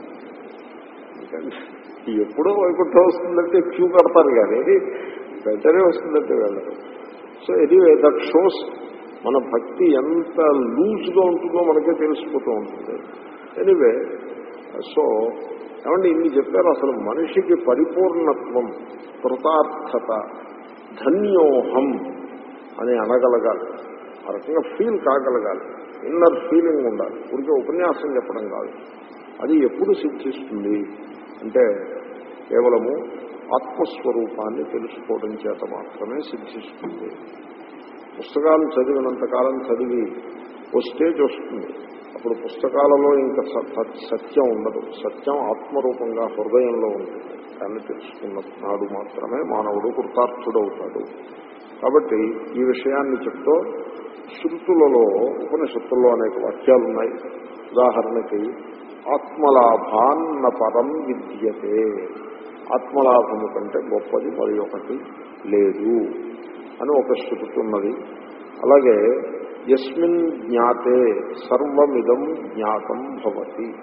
ఎప్పుడో వైకుంఠం వస్తుందంటే క్యూ కడతారు కానీ వెంటనే వస్తుందంటే వెళ్ళరు సో ఎనీవే దట్ షోస్ మన భక్తి ఎంత లూజ్గా ఉంటుందో మనకే తెలిసిపోతూ ఉంటుంది ఎనీవే సో ఏమంటే ఇన్ని చెప్పారు అసలు మనిషికి పరిపూర్ణత్వం కృతార్థత ధన్యోహం అని అనగలగాలి ఆ రకంగా ఫీల్ కాగలగాలి ఇన్నర్ ఫీలింగ్ ఉండాలి ఊరికే ఉపన్యాసం చెప్పడం కాదు అది ఎప్పుడు సిద్ధిస్తుంది అంటే కేవలము ఆత్మస్వరూపాన్ని తెలుసుకోవడం చేత మాత్రమే సిద్ధిస్తుంది పుస్తకాలు చదివినంతకాలం చదివి ఓ స్టేజ్ వస్తుంది అప్పుడు పుస్తకాలలో ఇంకా సత్యం ఉండదు సత్యం ఆత్మరూపంగా హృదయంలో ఉంటుంది దాన్ని తెలుసుకున్న నాడు మాత్రమే మానవుడు కృతార్థుడవుతాడు కాబట్టి ఈ విషయాన్ని చెప్తూ శృతులలో ఉపనిషత్తుల్లో అనేక వాక్యాలు ఉన్నాయి ఉదాహరణకి ఆత్మలాభాన్న పరం విద్యతే ఆత్మలాభము కంటే గొప్పది మరి ఒకటి లేదు అని ఒక శృతి ఉన్నది అలాగే ఎస్మిన్ జ్ఞాతే సర్వమిదం జ్ఞాతం భవతి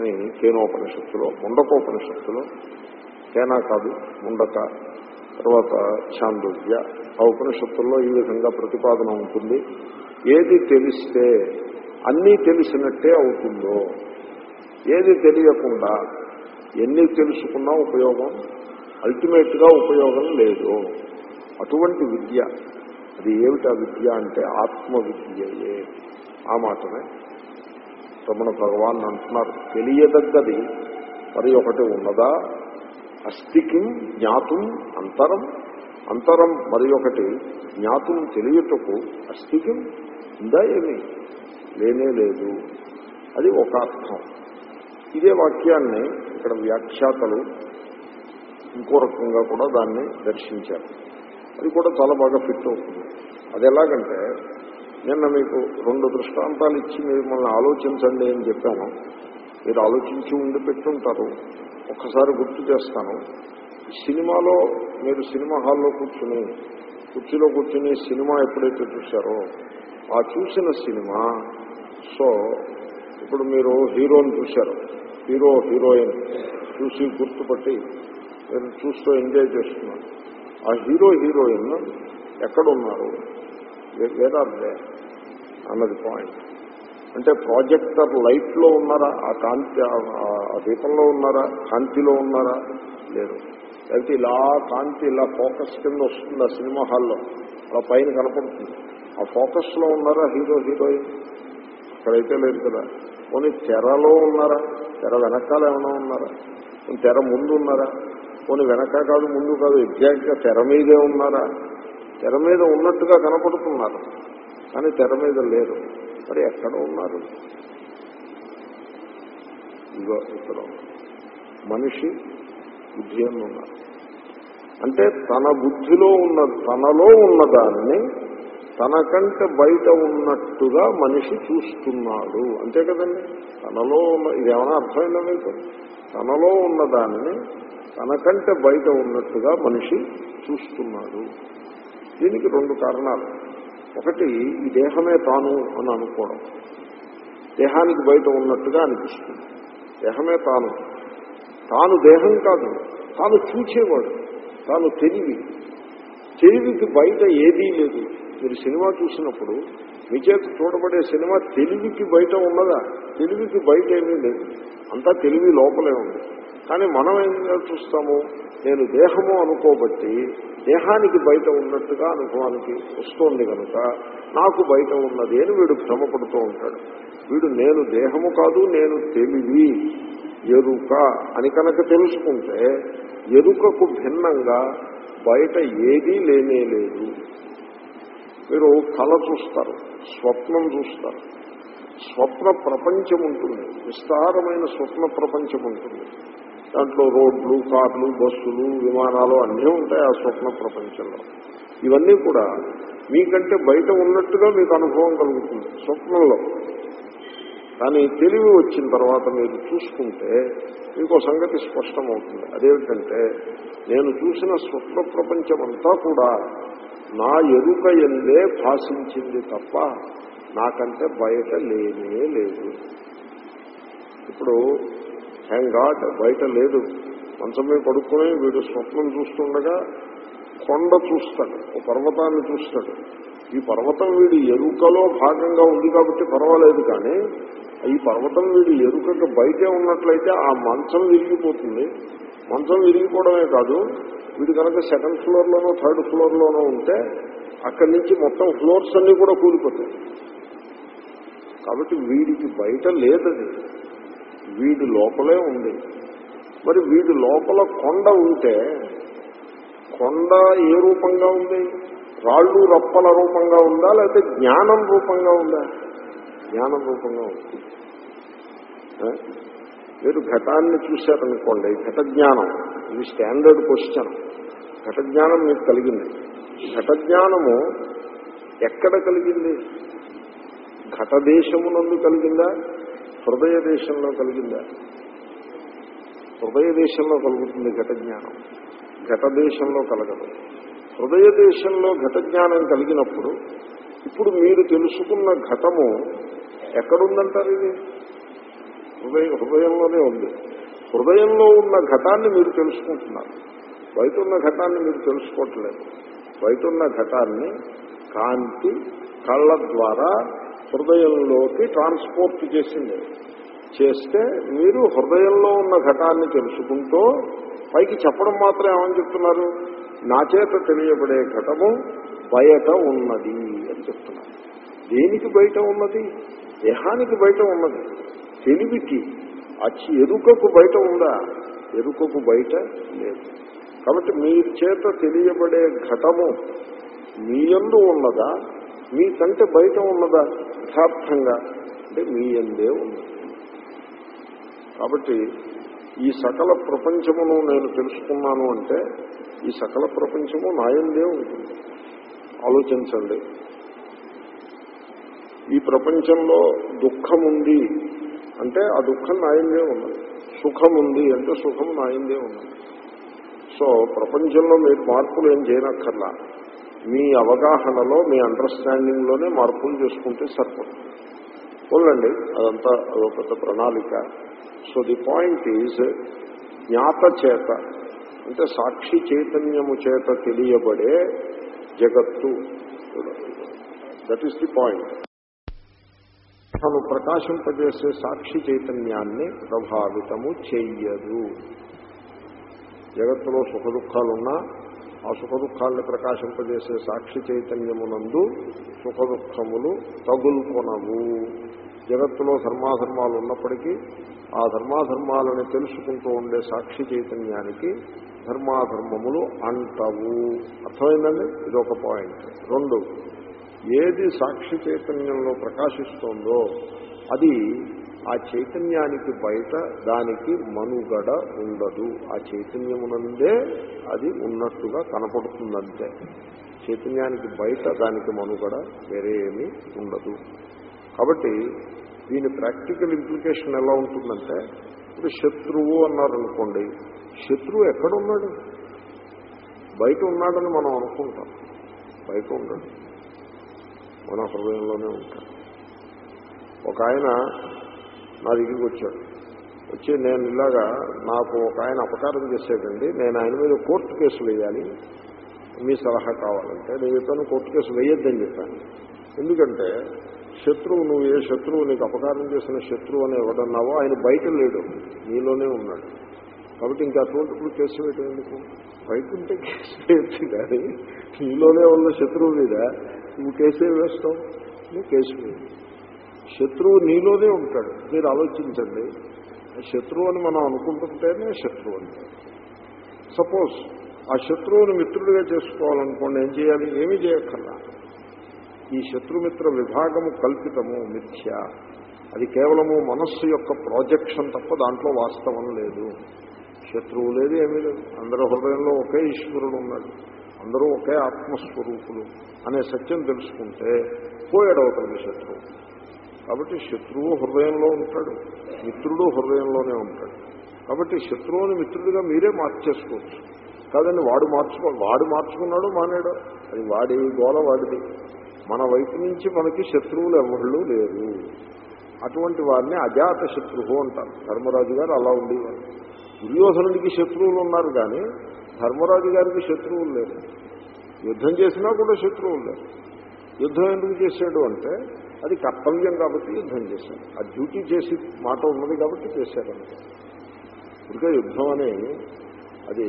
అని కేనోపనిషత్తులో ముండకోపనిషత్తులో కేనా కాదు ముండక తర్వాత చాందోగ్య ఆ ఉపనిషత్తుల్లో ఈ విధంగా ప్రతిపాదన ఉంటుంది ఏది తెలిస్తే అన్నీ తెలిసినట్టే అవుతుందో ఏది తెలియకుండా ఎన్ని తెలుసుకున్నా ఉపయోగం అల్టిమేట్ గా ఉపయోగం లేదు అటువంటి విద్య అది ఏమిటా విద్య అంటే ఆత్మ విద్యయే ఆ మాటనే రమణ భగవాన్ అంటున్నారు తెలియదగ్గది మరి ఒకటి ఉన్నదా అస్థికిం జ్ఞాతం అంతరం అంతరం మరి ఒకటి జ్ఞాతం తెలియటకు అస్థికిం ఉందా ఏమి లేనే లేదు అది ఒక అర్థం ఇదే వాక్యాన్ని ఇక్కడ వ్యాఖ్యాతలు ఇంకో రకంగా కూడా దాన్ని దర్శించారు అది కూడా చాలా బాగా ఫిట్ అవుతుంది అది ఎలాగంటే నిన్న మీకు రెండు దృష్టాంతాలు ఇచ్చి మిమ్మల్ని ఆలోచించండి అని చెప్పాను మీరు ఆలోచించి ఉండి పెట్టుంటారు ఒక్కసారి గుర్తు చేస్తాను సినిమాలో మీరు సినిమా హాల్లో కూర్చుని కుర్చీలో కూర్చుని సినిమా ఎప్పుడైతే చూశారో ఆ చూసిన సినిమా సో ఇప్పుడు మీరు హీరోని చూశారు హీరో హీరోయిన్ చూసి గుర్తుపట్టి మీరు చూస్తూ ఎంజాయ్ చేస్తున్నారు ఆ హీరో హీరోయిన్ ఎక్కడున్నారు వేరే అన్నది పాయింట్ అంటే ప్రాజెక్టర్ లైట్ లో ఉన్నారా ఆ కాంతి ఆ దీపంలో ఉన్నారా కాంతిలో ఉన్నారా లేరు లేకపోతే ఇలా కాంతి ఇలా ఫోకస్ కింద వస్తుంది ఆ సినిమా హాల్లో అలా పైన కనపడుతుంది ఆ ఫోకస్ లో ఉన్నారా హీరో హీరోయిన్ అక్కడైతే లేదు కదా పోనీ తెరలో ఉన్నారా తెర వెనకాల ఏమైనా ఉన్నారా తెర ముందు ఉన్నారా పోనీ వెనక కాదు ముందు కాదు ఎగ్జాక్ట్ గా తెర మీదే ఉన్నారా తెర మీద ఉన్నట్టుగా కనపడుతున్నారు కానీ తెర మీద లేరు మరి ఎక్కడ ఉన్నారు ఇగో ఇక్కడ మనిషి బుద్ధి అని ఉన్నారు అంటే తన బుద్ధిలో ఉన్న తనలో ఉన్నదాన్ని తనకంటే బయట ఉన్నట్టుగా మనిషి చూస్తున్నాడు అంతే కదండి తనలో ఉన్న ఇదేమైనా అర్థమైందా మీకు తనలో ఉన్నదాన్ని తనకంటే బయట ఉన్నట్టుగా మనిషి చూస్తున్నాడు దీనికి రెండు కారణాలు ఒకటి ఈ దేహమే తాను అని అనుకోవడం దేహానికి బయట ఉన్నట్టుగా అనిపిస్తుంది దేహమే తాను తాను దేహం కాదు తాను చూచేవాడు తాను తెలివి తెలివికి బయట ఏదీ లేదు మీరు సినిమా చూసినప్పుడు మీ చేత చూడబడే సినిమా తెలివికి బయట ఉన్నదా తెలివికి బయట ఏమీ లేదు అంతా తెలివి లోపలే ఉంది కానీ మనం ఏం చూస్తాము నేను దేహము అనుకోబట్టి దేహానికి బయట ఉన్నట్టుగా అనుభవానికి వస్తోంది కనుక నాకు బయట ఉన్నది అని వీడు భ్రమపడుతూ ఉంటాడు వీడు నేను దేహము కాదు నేను తెలివి ఎరుక అని కనుక తెలుసుకుంటే ఎరుకకు భిన్నంగా బయట ఏదీ లేనే లేదు మీరు కళ చూస్తారు స్వప్నం చూస్తారు స్వప్న ప్రపంచం ఉంటుంది విస్తారమైన స్వప్న ప్రపంచం ఉంటుంది దాంట్లో రోడ్లు కార్లు బస్సులు విమానాలు అన్నీ ఉంటాయి ఆ స్వప్న ప్రపంచంలో ఇవన్నీ కూడా మీకంటే బయట ఉన్నట్టుగా మీకు అనుభవం కలుగుతుంది స్వప్నంలో కానీ తెలివి వచ్చిన తర్వాత మీరు చూసుకుంటే మీకు సంగతి స్పష్టమవుతుంది అదేమిటంటే నేను చూసిన స్వప్న ప్రపంచం అంతా కూడా నా ఎరుక ఎందే భాషించింది తప్ప నాకంటే బయట లేనే లేదు ఇప్పుడు హ్యాంగ్ గాడ్ బయట లేదు మంచం మీద పడుకుని వీడు స్వప్నం చూస్తుండగా కొండ చూస్తాడు ఓ పర్వతాన్ని చూస్తాడు ఈ పర్వతం వీడి ఎరుకలో భాగంగా ఉంది కాబట్టి పర్వాలేదు కానీ ఈ పర్వతం వీడి ఎరుకకు బయటే ఉన్నట్లయితే ఆ మంచం విరిగిపోతుంది మంచం విరిగిపోవడమే కాదు వీడు కనుక సెకండ్ ఫ్లోర్లోనో థర్డ్ ఫ్లోర్లోనో ఉంటే అక్కడి నుంచి మొత్తం ఫ్లోర్స్ అన్ని కూడా కూలిపోతాయి కాబట్టి వీడికి బయట లేదది వీడి లోపలే ఉంది మరి వీడి లోపల కొండ ఉంటే కొండ ఏ రూపంగా ఉంది రాళ్ళు రప్పల రూపంగా ఉందా లేకపోతే జ్ఞానం రూపంగా ఉందా జ్ఞానం రూపంగా ఉంది మీరు ఘటాన్ని చూశారనుకోండి ఘట జ్ఞానం ఇది స్టాండర్డ్ క్వశ్చన్ ఘట జ్ఞానం మీకు కలిగింది ఘట జ్ఞానము ఎక్కడ కలిగింది ఘట దేశమునందు కలిగిందా హృదయ దేశంలో కలిగిందా హృదయ దేశంలో కలుగుతుంది ఘట జ్ఞానం ఘట దేశంలో కలగదు హృదయ దేశంలో ఘట జ్ఞానం కలిగినప్పుడు ఇప్పుడు మీరు తెలుసుకున్న ఘటము ఎక్కడుందంటారు ఇది హృదయ హృదయంలోనే ఉంది హృదయంలో ఉన్న ఘటాన్ని మీరు తెలుసుకుంటున్నారు బయట ఉన్న ఘటాన్ని మీరు తెలుసుకోవట్లేదు బయట ఉన్న ఘటాన్ని కాంతి కళ్ళ ద్వారా హృదయంలోకి ట్రాన్స్పోర్ట్ చేసింది చేస్తే మీరు హృదయంలో ఉన్న ఘటాన్ని తెలుసుకుంటూ పైకి చెప్పడం మాత్రం ఏమని చెప్తున్నారు నా చేత తెలియబడే ఘటము బయట ఉన్నది అని చెప్తున్నారు దేనికి బయట ఉన్నది దేహానికి బయట ఉన్నది తెలివికి అచ్చి ఎరుకకు బయట ఉందా ఎరుకకు బయట లేదు కాబట్టి మీ చేత తెలియబడే ఘటము మీ యందు ఉన్నదా మీకంటే బయట ఉన్నదా యథార్థంగా అంటే మీ యందే ఉన్నది కాబట్టి ఈ సకల ప్రపంచమును నేను తెలుసుకున్నాను అంటే ఈ సకల ప్రపంచము నాయందే ఉంటుంది ఆలోచించండి ఈ ప్రపంచంలో దుఃఖం ఉంది అంటే ఆ దుఃఖం నాయందే ఉన్నది సుఖం ఉంది అంటే సుఖం నాయందే ఉన్నది సో ప్రపంచంలో మీరు మార్పులు ఏం చేయనక్కర్లా మీ అవగాహనలో మీ అండర్స్టాండింగ్లోనే మార్పులు చేసుకుంటే సరిపడుతుంది పోలండి అదంతా అదో పెద్ద ప్రణాళిక సో ది పాయింట్ ఈజ్ జ్ఞాత చేత అంటే సాక్షి చైతన్యము చేత తెలియబడే జగత్తు దట్ ఈస్ ది పాయింట్ తను ప్రకాశింపజేసే సాక్షి చైతన్యాన్ని ప్రభావితము చెయ్యదు జగత్తులో సుఖ దుఃఖాలున్నా ఆ సుఖ దుఃఖాలను ప్రకాశింపజేసే సాక్షి చైతన్యమునందు సుఖ దుఃఖములు తగులుకొనవు జగత్తులో ధర్మాధర్మాలు ఉన్నప్పటికీ ఆ ధర్మాధర్మాలను తెలుసుకుంటూ ఉండే సాక్షి చైతన్యానికి ధర్మాధర్మములు అంటవు అర్థమైందండి ఇది ఒక పాయింట్ రెండు ఏది సాక్షి చైతన్యంలో ప్రకాశిస్తోందో అది ఆ చైతన్యానికి బయట దానికి మనుగడ ఉండదు ఆ చైతన్యమునందే అది ఉన్నట్టుగా కనపడుతుందంతే చైతన్యానికి బయట దానికి మనుగడ వేరే ఏమీ ఉండదు కాబట్టి దీని ప్రాక్టికల్ ఇంప్లికేషన్ ఎలా ఉంటుందంటే ఇప్పుడు శత్రువు అన్నారనుకోండి శత్రువు ఎక్కడున్నాడు బయట ఉన్నాడని మనం అనుకుంటాం బయట ఉండడు మన హృదయంలోనే ఉంటాడు ఒక ఆయన నా దగ్గరికి వచ్చాడు వచ్చి నేను ఇలాగా నాకు ఒక ఆయన అపకారం చేసేటండి నేను ఆయన మీద కోర్టు కేసు వేయాలి మీ సలహా కావాలంటే నేను చెప్పాను కోర్టు కేసు వేయొద్దని చెప్పాను ఎందుకంటే శత్రువు నువ్వు ఏ శత్రువు నీకు అపకారం చేసిన శత్రువు అని ఎవడన్నావో ఆయన బయట లేడు నీలోనే ఉన్నాడు కాబట్టి ఇంకా అటువంటిప్పుడు కేసు వేయటం ఎందుకు బయట ఉంటే కేసు వేయచ్చు కానీ నీలోనే ఉన్న శత్రువు మీద నువ్వు కేసే వేస్తావు నువ్వు కేసు వేయవు శత్రువు నీలోనే ఉంటాడు మీరు ఆలోచించండి శత్రువు అని మనం అనుకుంటుంటేనే శత్రువు అంటే సపోజ్ ఆ శత్రువుని మిత్రుడిగా చేసుకోవాలనుకోండి ఏం చేయాలి ఏమీ చేయక్కర్లా ఈ శత్రుమిత్ర విభాగము కల్పితము మిథ్య అది కేవలము మనస్సు యొక్క ప్రాజెక్షన్ తప్ప దాంట్లో వాస్తవం లేదు శత్రువు లేదు ఏమీ లేదు అందరి హృదయంలో ఒకే ఈశ్వరుడు ఉన్నాడు అందరూ ఒకే ఆత్మస్వరూపులు అనే సత్యం తెలుసుకుంటే పోయాడవుతుంది శత్రువు కాబట్టి శత్రువు హృదయంలో ఉంటాడు మిత్రుడు హృదయంలోనే ఉంటాడు కాబట్టి శత్రువుని మిత్రుడిగా మీరే మార్చేసుకోవచ్చు కాదండి వాడు మార్చుకో వాడు మార్చుకున్నాడు మానేడు అది వాడి గోల వాడిది మన వైపు నుంచి మనకి శత్రువులు ఎవళ్ళు లేరు అటువంటి వారిని అజాత శత్రువు అంటారు ధర్మరాజు గారు అలా ఉండేవారు దుర్యోధనుడికి శత్రువులు ఉన్నారు కానీ ధర్మరాజు గారికి శత్రువులు లేరు యుద్ధం చేసినా కూడా శత్రువులు లేరు యుద్ధం ఎందుకు చేశాడు అంటే అది కర్తవ్యం కాబట్టి యుద్ధం చేశాడు ఆ డ్యూటీ చేసి మాట ఉన్నది కాబట్టి చేశాడంటే ఇంకా యుద్ధం అని అది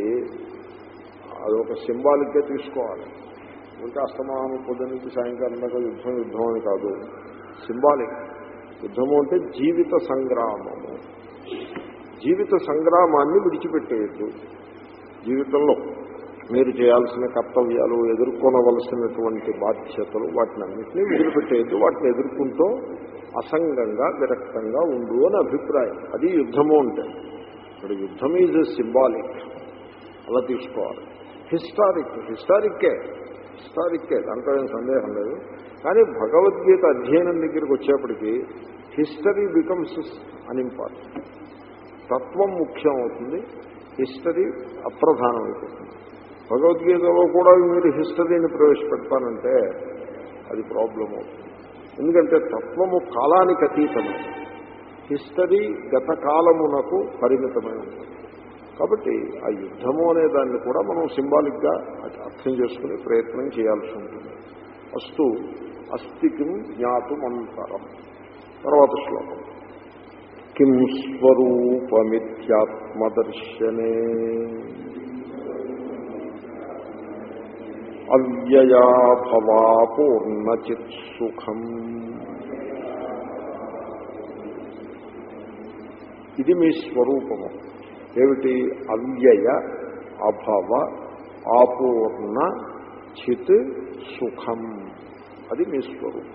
అది ఒక సింబాలిక్గా తీసుకోవాలి ఇంకా అస్తమానం పొద్దు నుంచి సాయంకాలం దాకా యుద్ధం యుద్ధం అని కాదు సింబాలిక్ యుద్ధము అంటే జీవిత సంగ్రామము జీవిత సంగ్రామాన్ని విడిచిపెట్టేయద్దు జీవితంలో మీరు చేయాల్సిన కర్తవ్యాలు ఎదుర్కొనవలసినటువంటి బాధ్యతలు వాటిని అన్నింటినీ వదిలిపెట్టేయద్దు వాటిని ఎదుర్కొంటూ అసంగంగా విరక్తంగా ఉండు అని అభిప్రాయం అది యుద్ధము అంటే ఇప్పుడు యుద్ధం ఈజ్ సింబాలిక్ అలా తీసుకోవాలి హిస్టారిక్ హిస్టారిక్కే హిస్టారిక్కే దాంట్లో ఏం సందేహం లేదు కానీ భగవద్గీత అధ్యయనం దగ్గరికి వచ్చేప్పటికీ హిస్టరీ బికమ్స్ అన్ఇంపార్టెంట్ తత్వం ముఖ్యం అవుతుంది హిస్టరీ అప్రధానం అయిపోతుంది భగవద్గీతలో కూడా మీరు హిస్టరీని ప్రవేశపెడతానంటే అది ప్రాబ్లం అవుతుంది ఎందుకంటే తత్వము కాలానికి అతీతము హిస్టరీ గత కాలమునకు పరిమితమై ఉంటుంది కాబట్టి ఆ యుద్ధము అనే దాన్ని కూడా మనం సింబాలిక్గా అర్థం చేసుకునే ప్రయత్నం చేయాల్సి ఉంటుంది అస్తు అస్థికిం జ్ఞాతుమంతరం తర్వాత శ్లోకం కిం స్వరూపమిత్యాత్మదర్శనే అవ్యయా భవా పూర్ణచిత్సుఖం ఇది మీ స్వరూపము ఏమిటి అవ్యయ అభవ ఆపూర్ణ చిత్ సుఖం అది మీ స్వరూపం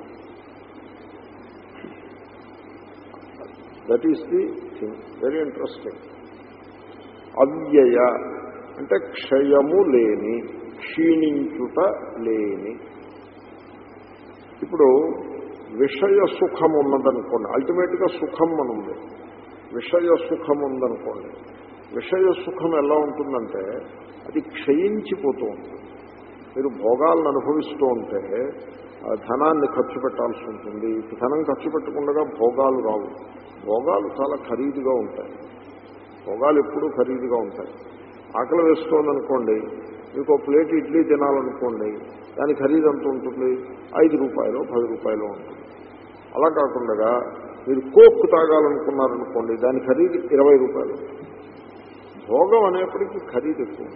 that is the thing very interesting అవ్యయ అంటే క్షయము లేని క్షీణించుట లేని ఇప్పుడు విషయ సుఖం ఉన్నదనుకోండి అల్టిమేట్గా సుఖం ఉంది విషయ సుఖం ఉందనుకోండి విషయ సుఖం ఎలా ఉంటుందంటే అది క్షయించిపోతూ ఉంటుంది మీరు భోగాలను అనుభవిస్తూ ఉంటే ఆ ధనాన్ని ఖర్చు పెట్టాల్సి ఉంటుంది ధనం ఖర్చు పెట్టకుండా భోగాలు రావు భోగాలు చాలా ఖరీదుగా ఉంటాయి భోగాలు ఎప్పుడూ ఖరీదుగా ఉంటాయి ఆకలి వేస్తోందనుకోండి మీకు ఒక ప్లేట్ ఇడ్లీ తినాలనుకోండి దాని ఖరీదు ఎంత ఉంటుంది ఐదు రూపాయలు పది రూపాయలు ఉంటుంది అలా కాకుండా మీరు కోక్ తాగాలనుకున్నారనుకోండి దాని ఖరీదు ఇరవై రూపాయలు భోగం అనేప్పటికీ ఖరీదు ఎక్కువ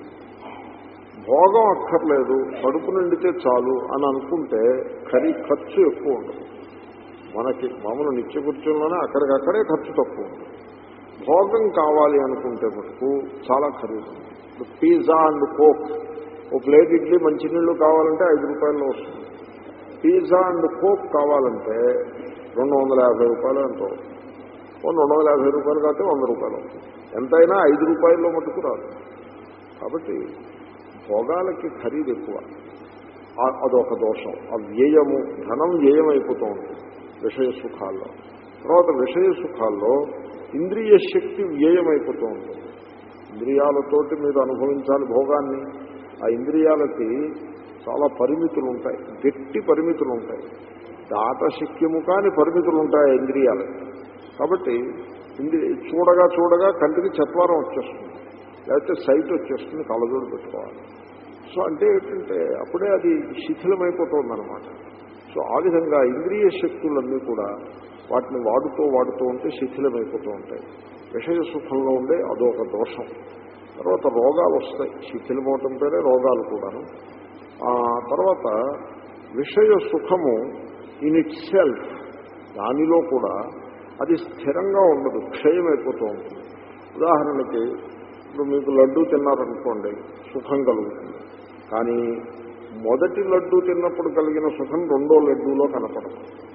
భోగం అక్కర్లేదు కడుపు నిండితే చాలు అని అనుకుంటే ఖరీ ఖర్చు ఎక్కువ ఉండదు మనకి మామూలు నిత్య కూర్చోలోనే అక్కడికక్కడే ఖర్చు తక్కువ ఉంటుంది భోగం కావాలి అనుకుంటే మటుకు చాలా ఖరీదు పిజ్జా అండ్ కోక్ ఓ ప్లేట్ ఇడ్లీ మంచినీళ్ళు కావాలంటే ఐదు రూపాయల్లో వస్తుంది పిజ్జా అండ్ కోక్ కావాలంటే రెండు వందల యాభై రూపాయలు ఎంతో రెండు వందల యాభై రూపాయలు కాకపోతే వంద రూపాయలు ఎంతైనా ఐదు రూపాయల్లో మటుకు రాదు కాబట్టి భోగాలకి ఖరీదు ఎక్కువ అదొక దోషం ఆ వ్యయము ధనం వ్యయమైపోతూ ఉంటుంది విషయ సుఖాల్లో తర్వాత విషయ సుఖాల్లో ఇంద్రియ శక్తి వ్యయమైపోతూ ఉంటుంది ఇంద్రియాలతోటి మీరు అనుభవించాలి భోగాన్ని ఆ ఇంద్రియాలకి చాలా పరిమితులు ఉంటాయి గట్టి పరిమితులు ఉంటాయి దాట శక్యము కాని పరిమితులు ఉంటాయి ఆ ఇంద్రియాలకి కాబట్టి ఇంద్రి చూడగా చూడగా కంటికి చత్వారం వచ్చేస్తుంది లేకపోతే సైట్ వచ్చేస్తుంది కళ్ళజోడు పెట్టుకోవాలి సో అంటే ఏంటంటే అప్పుడే అది శిథిలమైపోతుందన్నమాట సో ఆ విధంగా ఇంద్రియ శక్తులన్నీ కూడా వాటిని వాడుతూ వాడుతూ ఉంటే శిథిలమైపోతూ ఉంటాయి విషయ సుఖంలో ఉండే అదొక దోషం తర్వాత రోగాలు వస్తాయి శిథిలమవటం పేరే రోగాలు కూడాను తర్వాత విషయ సుఖము ఇన్ ఇట్ సెల్ఫ్ దానిలో కూడా అది స్థిరంగా ఉండదు క్షయమైపోతూ ఉంటుంది ఉదాహరణకి ఇప్పుడు మీకు లడ్డూ తిన్నారనుకోండి సుఖం కలుగుతుంది కానీ మొదటి లడ్డూ తిన్నప్పుడు కలిగిన సుఖం రెండో లడ్డూలో కనపడదు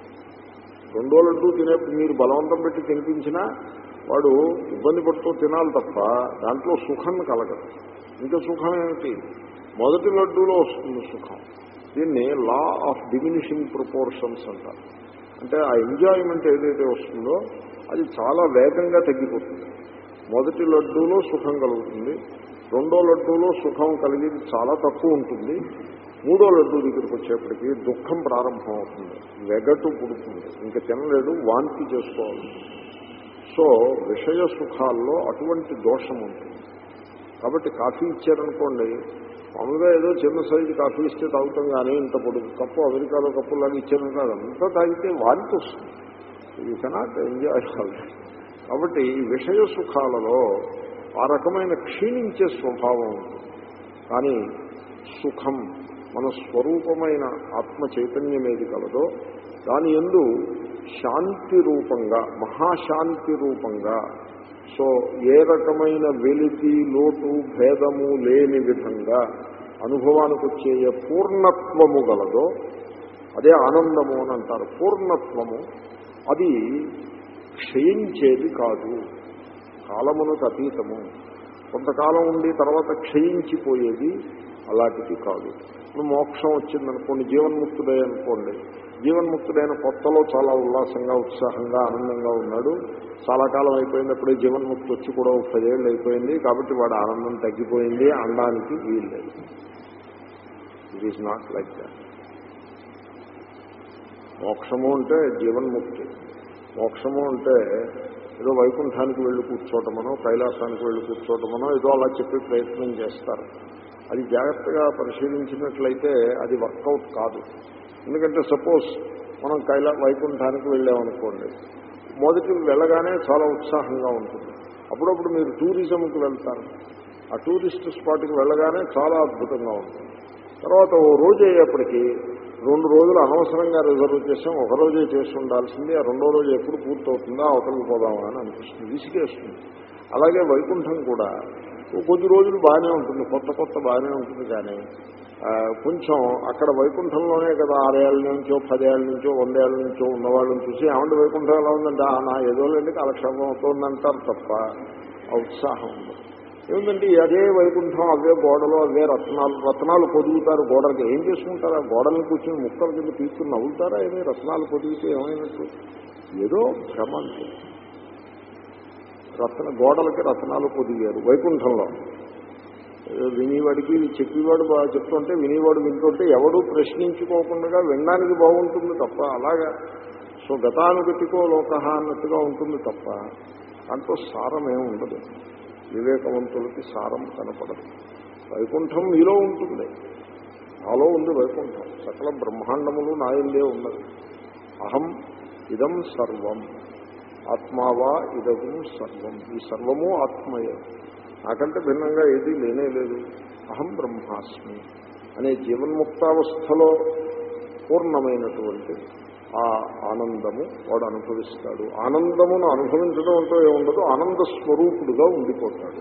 రెండో లడ్డూ తినేప్పుడు మీరు బలవంతం పెట్టి తినిపించినా వాడు ఇబ్బంది పడుతూ తినాలి తప్ప దాంట్లో సుఖం కలగదు ఇంకా సుఖం ఏమిటి మొదటి లడ్డూలో వస్తుంది సుఖం దీన్ని లా ఆఫ్ డిమినిషింగ్ ప్రపోర్షన్స్ అంటారు అంటే ఆ ఎంజాయ్మెంట్ ఏదైతే వస్తుందో అది చాలా వేగంగా తగ్గిపోతుంది మొదటి లడ్డూలో సుఖం కలుగుతుంది రెండో లడ్డూలో సుఖం కలిగేది చాలా తక్కువ ఉంటుంది మూడో లడ్డూ దగ్గరికి వచ్చేప్పటికి దుఃఖం ప్రారంభం అవుతుంది వెగటు పుడుతుంది ఇంకా తినలేడు వాంతి చేసుకోవాలి సో విషయ సుఖాల్లో అటువంటి దోషం ఉంటుంది కాబట్టి కాఫీ ఇచ్చారనుకోండి మామూలుగా ఏదో చిన్న సైజు కాఫీ ఇస్తే తాగుతాం కానీ ఇంత పొడుగు కప్పు అమెరికాలో కప్పులాగా ఇచ్చాను కాదు అంతా తాగితే వాంతి వస్తుంది యూ కెనాట్ ఎంజాయ్ ఆల్ కాబట్టి ఈ విషయ సుఖాలలో ఆ రకమైన క్షీణించే స్వభావం ఉంటుంది కానీ సుఖం మన స్వరూపమైన ఆత్మ చైతన్యం ఏది కలదో దాని ఎందు శాంతి రూపంగా మహాశాంతి రూపంగా సో ఏ రకమైన వెలితి లోటు భేదము లేని విధంగా అనుభవానికి వచ్చే ఏ పూర్ణత్వము గలదో అదే ఆనందము అని అంటారు పూర్ణత్వము అది క్షయించేది కాదు కాలమునకు అతీతము కొంతకాలం ఉండి తర్వాత క్షయించిపోయేది అలాంటిది కాదు ఇప్పుడు మోక్షం వచ్చిందనుకోండి జీవన్ముక్తుడే అనుకోండి జీవన్ముక్తుడైన కొత్తలో చాలా ఉల్లాసంగా ఉత్సాహంగా ఆనందంగా ఉన్నాడు చాలా కాలం అయిపోయినప్పుడే జీవన్ముక్తి వచ్చి కూడా ఒక పదేళ్ళు అయిపోయింది కాబట్టి వాడు ఆనందం తగ్గిపోయింది అనడానికి వీల్లేదు it is not like that మోక్షము అంటే జీవన్ముక్తి మోక్షము అంటే ఏదో వైకుంఠానికి వెళ్ళి కూర్చోవటమనో కైలాసానికి వెళ్ళి కూర్చోవటమనో ఏదో అలా చెప్పి ప్రయత్నం చేస్తారు అది జాగ్రత్తగా పరిశీలించినట్లయితే అది వర్కౌట్ కాదు ఎందుకంటే సపోజ్ మనం కైలా వైకుంఠానికి వెళ్ళామనుకోండి మొదటి వెళ్ళగానే చాలా ఉత్సాహంగా ఉంటుంది అప్పుడప్పుడు మీరు టూరిజంకి వెళ్తారు ఆ టూరిస్ట్ స్పాట్కి వెళ్ళగానే చాలా అద్భుతంగా ఉంటుంది తర్వాత ఓ రోజు అయ్యేప్పటికీ రెండు రోజులు అనవసరంగా రిజర్వ్ చేసాం ఒక రోజే చేసి ఉండాల్సింది ఆ రెండో రోజు ఎప్పుడు పూర్తవుతుందో అవతలకి పోదామా అని అనిపిస్తుంది విసిగేస్తుంది అలాగే వైకుంఠం కూడా ఓ కొద్ది రోజులు బాగానే ఉంటుంది కొత్త కొత్త బాగానే ఉంటుంది కానీ ఆ, కొంచెం అక్కడ వైకుంఠంలోనే కదా ఆరేళ్ల నుంచో పదేళ్ల నుంచో వందేళ్ల నుంచో ఉన్నవాళ్ళని చూసి ఏమంటే వైకుంఠం ఎలా ఉందంటే "ఆ, నా ఏదో లేండి కాలక్షేపం అవుతుందంటారు తప్ప ఆ ఉత్సాహం ఉంది ఏమిటంటే అదే వైకుంఠం అవే గోడలు అవే రత్నాలు రత్నాలు పొదుగుతారు గోడలకి ఏం చేసుకుంటారు ఆ గోడలను కూర్చొని ముక్కల కింద తీసుకుని నవ్వుతారా ఏమి రత్నాలు పొదిగితే ఏమైనట్టు ఏదో భ్రమ అంతే రత్న గోడలకి రత్నాలు పొదిగారు వైకుంఠంలో ఏదో వినివాడికి ఇది చెప్పేవాడు బాగా చెప్తుంటే వినివాడు వింటుంటే ఎవడు ప్రశ్నించుకోకుండా వినడానికి బాగుంటుంది తప్ప అలాగా సో గతానుగతికో లోక అన్నట్టుగా ఉంటుంది తప్ప దాంట్లో సారం ఏమి ఉండదు వివేకవంతులకి సారం కనపడదు వైకుంఠం మీలో ఉంటుంది నాలో ఉంది వైకుంఠం సకల బ్రహ్మాండములు నాయందే ఉన్నది అహం ఇదం సర్వం ఆత్మావా ఇదము సర్వం ఈ సర్వము ఆత్మయే నాకంటే భిన్నంగా ఏదీ లేనే లేదు అహం బ్రహ్మాస్మి అనే జీవన్ముక్తావస్థలో పూర్ణమైనటువంటి ఆ ఆనందము వాడు అనుభవిస్తాడు ఆనందమును అనుభవించడం అంటూ ఏముండదు ఆనంద స్వరూపుడుగా ఉండిపోతాడు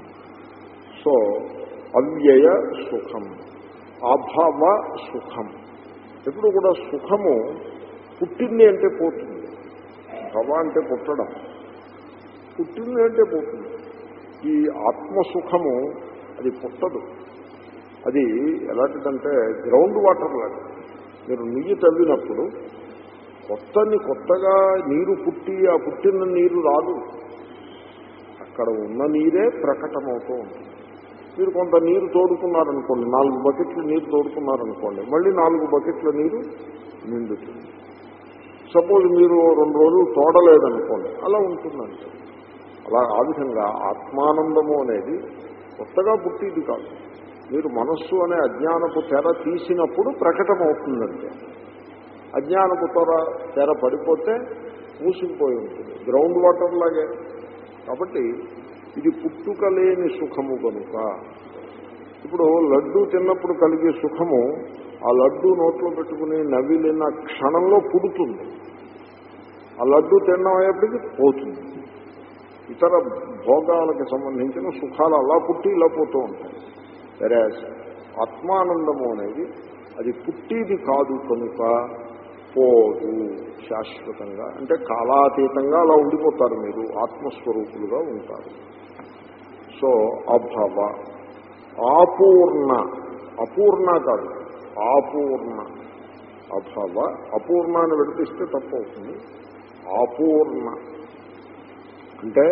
సో అవ్యయ సుఖం అభవ సుఖం ఎప్పుడు కూడా సుఖము పుట్టింది అంటే పోతుంది భవ అంటే పుట్టడం పుట్టింది అంటే పోతుంది ఈ ఆత్మసుఖము అది పుట్టదు అది ఎలాంటిదంటే గ్రౌండ్ వాటర్ లాగా మీరు నీరు తవ్వినప్పుడు కొత్తని కొత్తగా నీరు పుట్టి ఆ పుట్టిన నీరు రాదు అక్కడ ఉన్న నీరే ప్రకటమవుతూ ఉంటుంది మీరు కొంత నీరు తోడుకున్నారనుకోండి నాలుగు బకెట్లు నీరు తోడుకున్నారనుకోండి మళ్ళీ నాలుగు బకెట్ల నీరు నిండుతుంది సపోజ్ మీరు రెండు రోజులు తోడలేదనుకోండి అలా ఉంటుందంటే అలా ఆ విధంగా ఆత్మానందము అనేది కొత్తగా పుట్టిది కాదు మీరు మనస్సు అనే అజ్ఞానపు తెర తీసినప్పుడు ప్రకటమవుతుందంటే అజ్ఞానపు తెర తెర పడిపోతే మూసుకుపోయి ఉంటుంది గ్రౌండ్ వాటర్ లాగే కాబట్టి ఇది పుట్టుక లేని సుఖము కనుక ఇప్పుడు లడ్డు తిన్నప్పుడు కలిగే సుఖము ఆ లడ్డు నోట్లో పెట్టుకుని నవ్విలిన క్షణంలో పుడుతుంది ఆ లడ్డు తినడం అయ్యేప్పటికీ పోతుంది ఇతర భోగాలకు సంబంధించిన సుఖాలు అలా పుట్టి ఇలా పోతూ ఉంటాయి సరే ఆత్మానందము అనేది అది పుట్టిది కాదు కనుక పోదు శాశ్వతంగా అంటే కాలాతీతంగా అలా ఉండిపోతారు మీరు ఆత్మస్వరూపులుగా ఉంటారు సో అభవ ఆపూర్ణ అపూర్ణ కాదు ఆపూర్ణ అభవ అపూర్ణాన్ని విడతీస్తే తప్పు అవుతుంది ఆపూర్ణ అంటే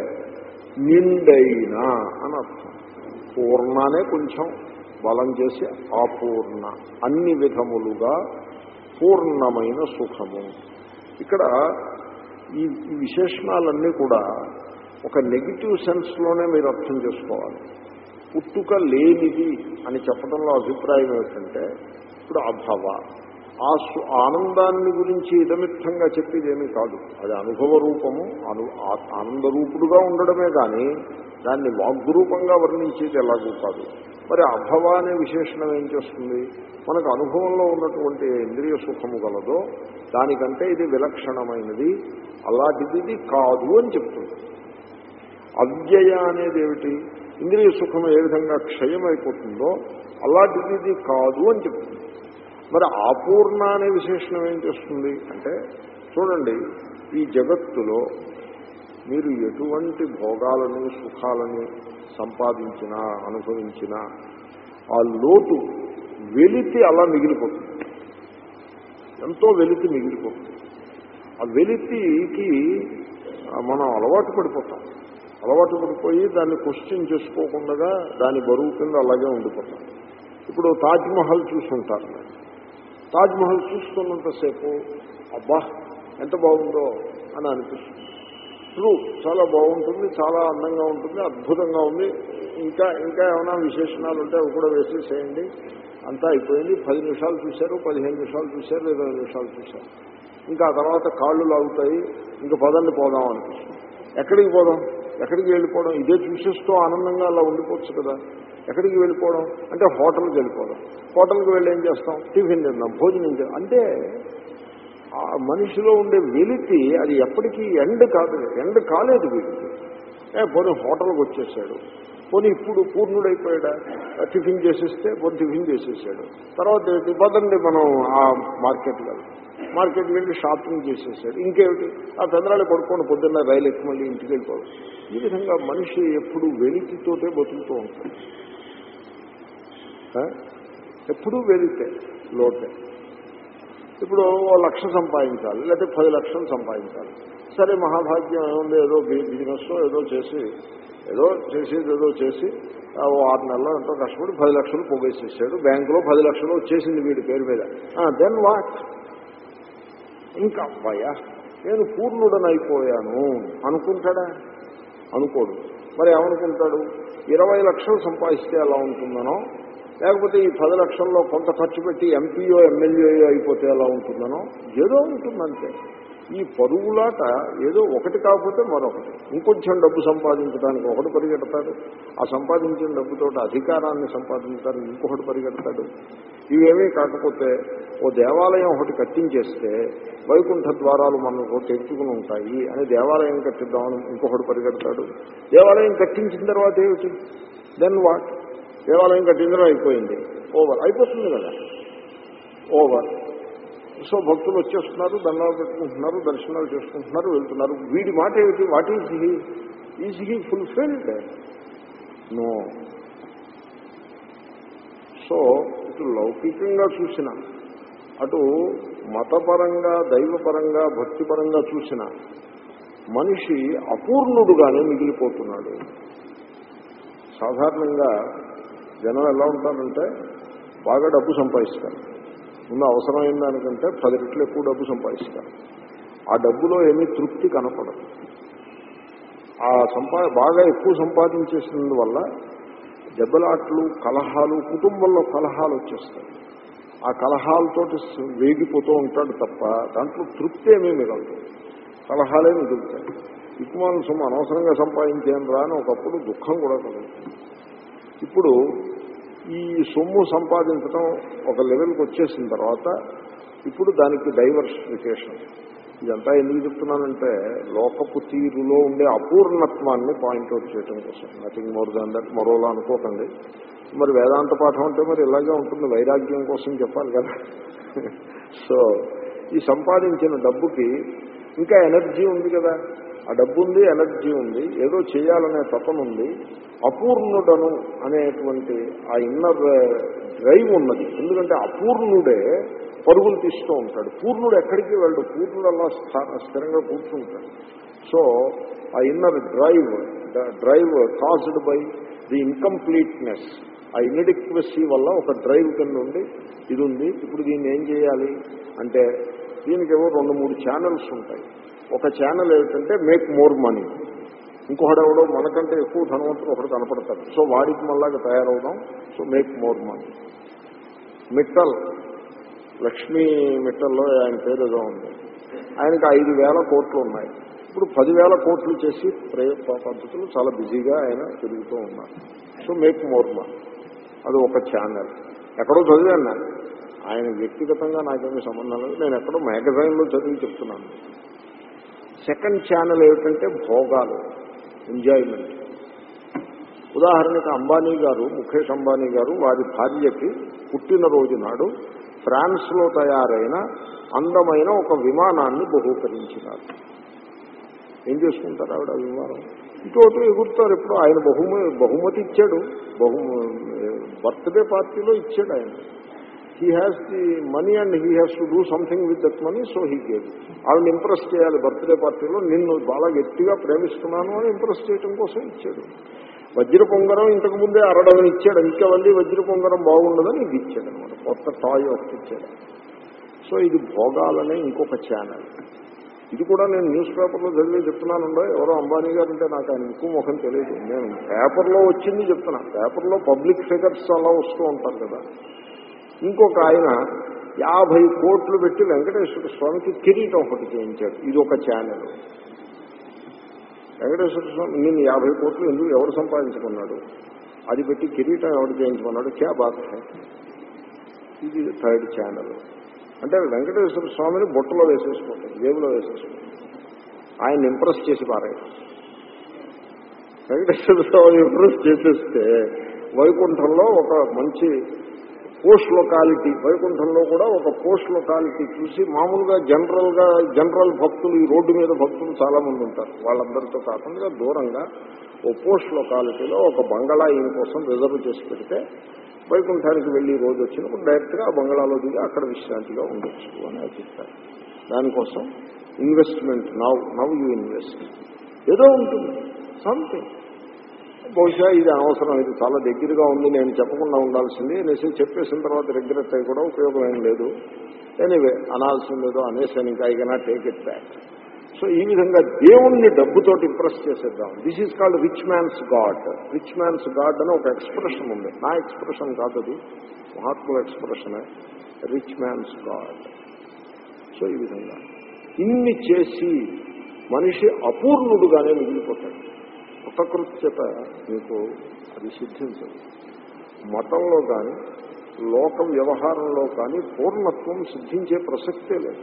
నిండైన అని అర్థం పూర్ణనే కొంచెం బలం చేసి అపూర్ణ అన్ని విధములుగా పూర్ణమైన సుఖము ఇక్కడ ఈ ఈ విశేషణాలన్నీ కూడా ఒక నెగిటివ్ సెన్స్లోనే మీరు అర్థం చేసుకోవాలి పుట్టుక లేనిది అని చెప్పడంలో అభిప్రాయం ఏమిటంటే ఇప్పుడు అభవ ఆ సు ఆనందాన్ని గురించి ఇదమిత్తంగా చెప్పేదేమీ కాదు అది అనుభవ రూపము అను ఆ- ఆనంద రూపుడుగా ఉండడమే కానీ దాన్ని వాగ్రూపంగా వర్ణించేది ఎలాగూ కాదు మరి అభవ అనే విశేషణం ఏం చేస్తుంది మనకు అనుభవంలో ఉన్నటువంటి ఇంద్రియ సుఖము గలదో దానికంటే ఇది విలక్షణమైనది అలాంటిది ఇది కాదు అని చెప్తుంది అవ్యయ అనేది ఏమిటి ఇంద్రియ సుఖం ఏ విధంగా క్షయమైపోతుందో అలాంటిది ఇది కాదు అని చెప్తుంది మరి ఆపూర్ణ అనే విశేషణం ఏం చేస్తుంది అంటే చూడండి ఈ జగత్తులో మీరు ఎటువంటి భోగాలను సుఖాలను సంపాదించినా అనుభవించినా ఆ లోటు వెలితి అలా మిగిలిపోతుంది ఎంతో వెలితి మిగిలిపోతుంది ఆ వెలితికి ఆ, మనం అలవాటు పడిపోతాం అలవాటు పడిపోయి దాన్ని క్వశ్చన్ చేసుకోకుండా దాని బరువు కింద అలాగే ఉండిపోతాం ఇప్పుడు తాజ్మహల్ చూసుంటారు మీరు. తాజ్మహల్ చూస్తున్నంతసేపు అబ్బా ఎంత బాగుందో అని అనిపిస్తుంది ట్రూ చాలా బాగుంటుంది చాలా అందంగా ఉంటుంది అద్భుతంగా ఉంది ఇంకా ఇంకా ఏమైనా విశేషణాలు ఉంటే అవి కూడా వేసేసేయండి అంతా అయిపోయింది పది నిమిషాలు చూశారు పదిహేను నిమిషాలు చూశారు ఇరవై నిమిషాలు చూశారు ఇంకా ఆ తర్వాత కాళ్ళు లాగుతాయి ఇంకా పదండి పోదాం అనిపిస్తుంది ఎక్కడికి పోదాం ఎక్కడికి వెళ్ళిపోవడం ఇదే చూసేస్తూ ఆనందంగా అలా ఉండిపోవచ్చు కదా ఎక్కడికి వెళ్ళిపోవడం అంటే హోటల్కి వెళ్ళిపోవడం హోటల్కి వెళ్ళి ఏం చేస్తాం టిఫిన్ తిందాం భోజనం చేద్దాం అంటే ఆ మనిషిలో ఉండే వెలితి అది ఎప్పటికీ ఎండ్ కాదు ఎండ్ కాలేదు వీడికి ఏ పోనీ హోటల్కి వచ్చేసాడు పోనీ ఇప్పుడు పూర్ణుడైపోయాడా టిఫిన్ చేసేస్తే పోనీ టిఫిన్ చేసేసాడు తర్వాత ఏంటి? పదండి మనం ఆ మార్కెట్కి వెళ్దాం మార్కెట్కి వెళ్ళి షాపింగ్ చేసేసాడు ఇంకేమిటి ఆ చంద్రాలు పడుకోండి పొద్దున్న రైలు ఎక్కి మళ్ళీ ఇంటికి వెళ్ళిపోవడం ఈ విధంగా మనిషి ఎప్పుడు వెలితితోటే బతుకుతూ ఉంటాడు ఆ? ఎప్పుడూ వెలితే లోటే ఇప్పుడు ఓ లక్ష సంపాదించాలి లేకపోతే పది లక్షలు సంపాదించాలి సరే మహాభాగ్యం ఏముంది ఏదో బిజినెస్ ఏదో చేసి ఏదో చేసేది ఏదో చేసి ఆ ఓ ఆరు నెలలో ఎంతో కష్టపడి పది లక్షలు పోగేసేసాడు బ్యాంకులో పది లక్షలు వచ్చేసింది వీడి పేరు మీద దెన్ వాట్ ఇంకా అబ్బాయా నేను పూర్ణుడనైపోయాను అనుకుంటాడా అనుకోడు మరి ఏమనుకుంటాడు ఇరవై లక్షలు సంపాదిస్తే ఎలా ఉంటుందనో లేకపోతే ఈ పది లక్షల్లో కొంత ఖర్చు పెట్టి ఎంపీఓ ఎమ్మెల్యే అయిపోతే ఎలా ఉంటుందనో ఏదో ఉంటుందంతే ఈ పరుగులాట ఏదో ఒకటి కాకపోతే మరొకటి ఇంకొంచెం డబ్బు సంపాదించడానికి ఒకటి పరిగెడతాడు ఆ సంపాదించిన డబ్బుతో అధికారాన్ని సంపాదించడానికి ఇంకొకటి పరిగెడతాడు ఇవేమీ కాకపోతే ఓ దేవాలయం ఒకటి కట్టించేస్తే వైకుంఠ ద్వారాలు మనకు తెచ్చుకుని ఉంటాయి అని దేవాలయం కట్టిద్దామని ఇంకొకటి పరిగెడతాడు దేవాలయం కట్టించిన తర్వాత ఏమిటి దెన్ వాట్ దేవాలయం కట్టించడం అయిపోయింది ఓవర్ అయిపోతుంది కదా ఓవర్ సో భక్తులు వచ్చేస్తున్నారు దండాలు పెట్టుకుంటున్నారు దర్శనాలు చేసుకుంటున్నారు వెళ్తున్నారు వీడి మాట ఏమిటి what is he is he fulfilled no so ఇటు లౌకికంగా చూసిన అటు మతపరంగా దైవపరంగా భక్తిపరంగా చూసిన మనిషి అపూర్ణుడుగానే మిగిలిపోతున్నాడు సాధారణంగా జనం ఎలా ఉంటారంటే బాగా డబ్బు సంపాదిస్తారు ముందు అవసరమైన దానికంటే పది రెట్లు ఎక్కువ డబ్బు సంపాదిస్తారు ఆ డబ్బులో ఏమీ తృప్తి కనపడదు ఆ సంపా బాగా ఎక్కువ సంపాదించేసినందువల్ల దెబ్బలాట్లు కలహాలు కుటుంబంలో కలహాలు వచ్చేస్తాయి ఆ కలహాలతోటి వేగిపోతూ ఉంటాడు తప్ప దాంట్లో తృప్తి ఏమీ మిగలదు కలహాలే మిగులుతాయి ఇకుమాను సొమ్ము అనవసరంగా సంపాదించాను రా అని ఒకప్పుడు దుఃఖం కూడా కలుగుతుంది ఇప్పుడు ఈ సొమ్ము సంపాదించడం ఒక లెవెల్కి వచ్చేసిన తర్వాత ఇప్పుడు దానికి డైవర్సిఫికేషన్ ఇదంతా ఎందుకు చెప్తున్నానంటే లోకపు తీరులో ఉండే అపూర్ణత్వాన్ని పాయింట్అవుట్ చేయడం కోసం నథింగ్ మోర్ దాన్ దట్ మరోలా అనుకోకండి మరి వేదాంత పాఠం అంటే మరి ఇలాగే ఉంటుంది వైరాగ్యం కోసం చెప్పాలి కదా సో ఈ సంపాదించిన డబ్బుకి ఇంకా ఎనర్జీ ఉంది కదా ఆ డబ్బు ఉంది ఎనర్జీ ఉంది ఏదో చేయాలనే తపన ఉంది అపూర్ణుడను అనేటువంటి ఆ ఇన్నర్ డ్రైవ్ ఉన్నది ఎందుకంటే అపూర్ణుడే పరుగులు తీస్తూ ఉంటాడు పూర్ణుడు ఎక్కడికి వెళ్ళడు పూర్ణుడు అలా స్థా- స్థిరంగా కూర్చుంటాడు సో ఆ inner drive drive caused by the incompleteness ఆ ఇన్ఎడిక్వసీ వల్ల ఒక డ్రైవ్ కింద ఉండి ఇది ఉంది ఇప్పుడు దీన్ని ఏం చేయాలి అంటే దీనికి ఏవో రెండు మూడు ఛానల్స్ ఉంటాయి ఒక ఛానల్ ఏమిటంటే మేక్ మోర్ మనీ ఇంకొకడెవడో మనకంటే ఎక్కువ ధనవంతుడు ఒకడు కనపడతాడు సో వాడికి మళ్ళాగా తయారవుదాం so make more money Mittal Lakshmi మిట్టల్లో ఆయన పేరు ఏదో ఉంది ఆయనకి ఐదు వేల కోట్లు ఉన్నాయి ఇప్పుడు పదివేల కోట్లు చేసి ప్రయ పద్ధతులు చాలా బిజీగా ఆయన తిరుగుతూ ఉన్నారు సో మేక్ మోర్ మనీ అది ఒక ఛానల్ ఎక్కడో చదివాను నేను ఆయన వ్యక్తిగతంగా నాకేమీ సంబంధం లేదు నేను ఎక్కడో మ్యాగజైన్లో చదివి చెప్తున్నాను సెకండ్ ఛానల్ ఏమిటంటే భోగాలు ఎంజాయ్మెంట్ ఉదాహరణకు అంబానీ గారు ముఖేష్ అంబానీ గారు వారి భార్యకి పుట్టినరోజు నాడు ఫ్రాన్స్లో తయారైన అందమైన ఒక విమానాన్ని బహూకరించినారు ఏం చేసుకుంటారు ఆవిడ ఆ విమానం ఇటు ఎగురుతారు ఎప్పుడు ఆయన బహుమ బహుమతి ఇచ్చాడు బహు బర్త్డే పార్టీలో ఇచ్చాడు ఆయన he has the money and he has to do something with that money so he gave ఆవిడ ఇంప్రెస్ చేయాలి బర్త్డే పార్టీలో నిన్ను బాగా గట్టిగా ప్రేమిస్తున్నాను అని ఇంప్రెస్ చేయడం కోసం ఇచ్చాడు వజ్ర పొంగరం ఇంతకు ముందే అరడదని ఇచ్చాడు ఇంకా మళ్ళీ వజ్ర పొంగరం బాగుండదని ఇది ఇచ్చాడు అనమాట కొత్త టాయ్ ఒకటి ఇచ్చాడు సో ఇది భోగాలనే ఇంకొక ఛానల్ ఇది కూడా నేను న్యూస్ పేపర్లో చదివి చెప్తున్నానుండో ఎవరో అంబానీ గారు అంటే నాకు ఆయన ముక్కు ముఖం తెలియదు నేను పేపర్లో వచ్చింది చెప్తున్నా పేపర్లో పబ్లిక్ ఫిగర్స్ అలా వస్తూ ఉంటారు కదా ఇంకొక ఆయన యాభై కోట్లు పెట్టి వెంకటేశ్వర స్వామికి కిరీటం ఒకటి చేయించాడు ఇది ఒక ఛానల్ వెంకటేశ్వర స్వామి నేను యాభై కోట్లు ఎందుకు ఎవరు సంపాదించుకున్నాడు అది పెట్టి కిరీటం ఎవరు చేయించుకున్నాడు క్యా బాత్ హై ఇది థర్డ్ ఛానల్ అంటే వెంకటేశ్వర స్వామిని బుట్టలో వేసేసుకుంటాం జేబులో వేసేసుకుంటాం ఆయన ఇంప్రెస్ చేసి పారాయి వెంకటేశ్వర స్వామి ఇంప్రెస్ చేసేస్తే వైకుంఠంలో ఒక మంచి పోస్ట్ లొకాలిటీ వైకుంఠంలో కూడా ఒక పోస్ట్ లొకాలిటీ చూసి మామూలుగా జనరల్ గా జనరల్ భక్తులు ఈ రోడ్డు మీద భక్తులు చాలా మంది ఉంటారు వాళ్ళందరితో కాకుండా దూరంగా ఓ పోస్ట్ లొకాలిటీలో ఒక బంగళా ఈయన కోసం రిజర్వ్ చేసి పెడితే వైకుంఠానికి వెళ్ళి రోజు వచ్చినప్పుడు డైరెక్ట్ గా ఆ బంగళాలో దిగి అక్కడ విశ్రాంతిగా ఉండొచ్చు అని అభిప్రాయం దానికోసం investment now now you invest ఏదో ఉంటుంది సంథింగ్ బహుశా ఇది అనవసరం ఇది చాలా దగ్గరగా ఉంది నేను చెప్పకుండా ఉండాల్సింది అనేసి చెప్పేసిన తర్వాత రిగ్రెట్ అయి కూడా ఉపయోగం ఏం లేదు ఎనీవే అనాల్సిందేదో అనేసాను ఇంకా I cannot take it back so ఈ విధంగా దేవుణ్ణి డబ్బుతోటి ఇంప్రెస్ చేసేద్దాం this is called rich man's god rich man's god అని ఒక ఎక్స్ప్రెషన్ ఉంది నా ఎక్స్ప్రెషన్ కాదు అది మహాత్ముల ఎక్స్ప్రెషనే రిచ్ మ్యాన్స్ గాడ్ సో ఈ విధంగా ఇన్ని చేసి మనిషి అపూర్ణుడుగానే మిగిలిపోతాడు కృతకృత్యత మీకు అది సిద్ధించదు మతంలో కానీ లోక వ్యవహారంలో కానీ పూర్ణత్వం సిద్ధించే ప్రసక్తే లేదు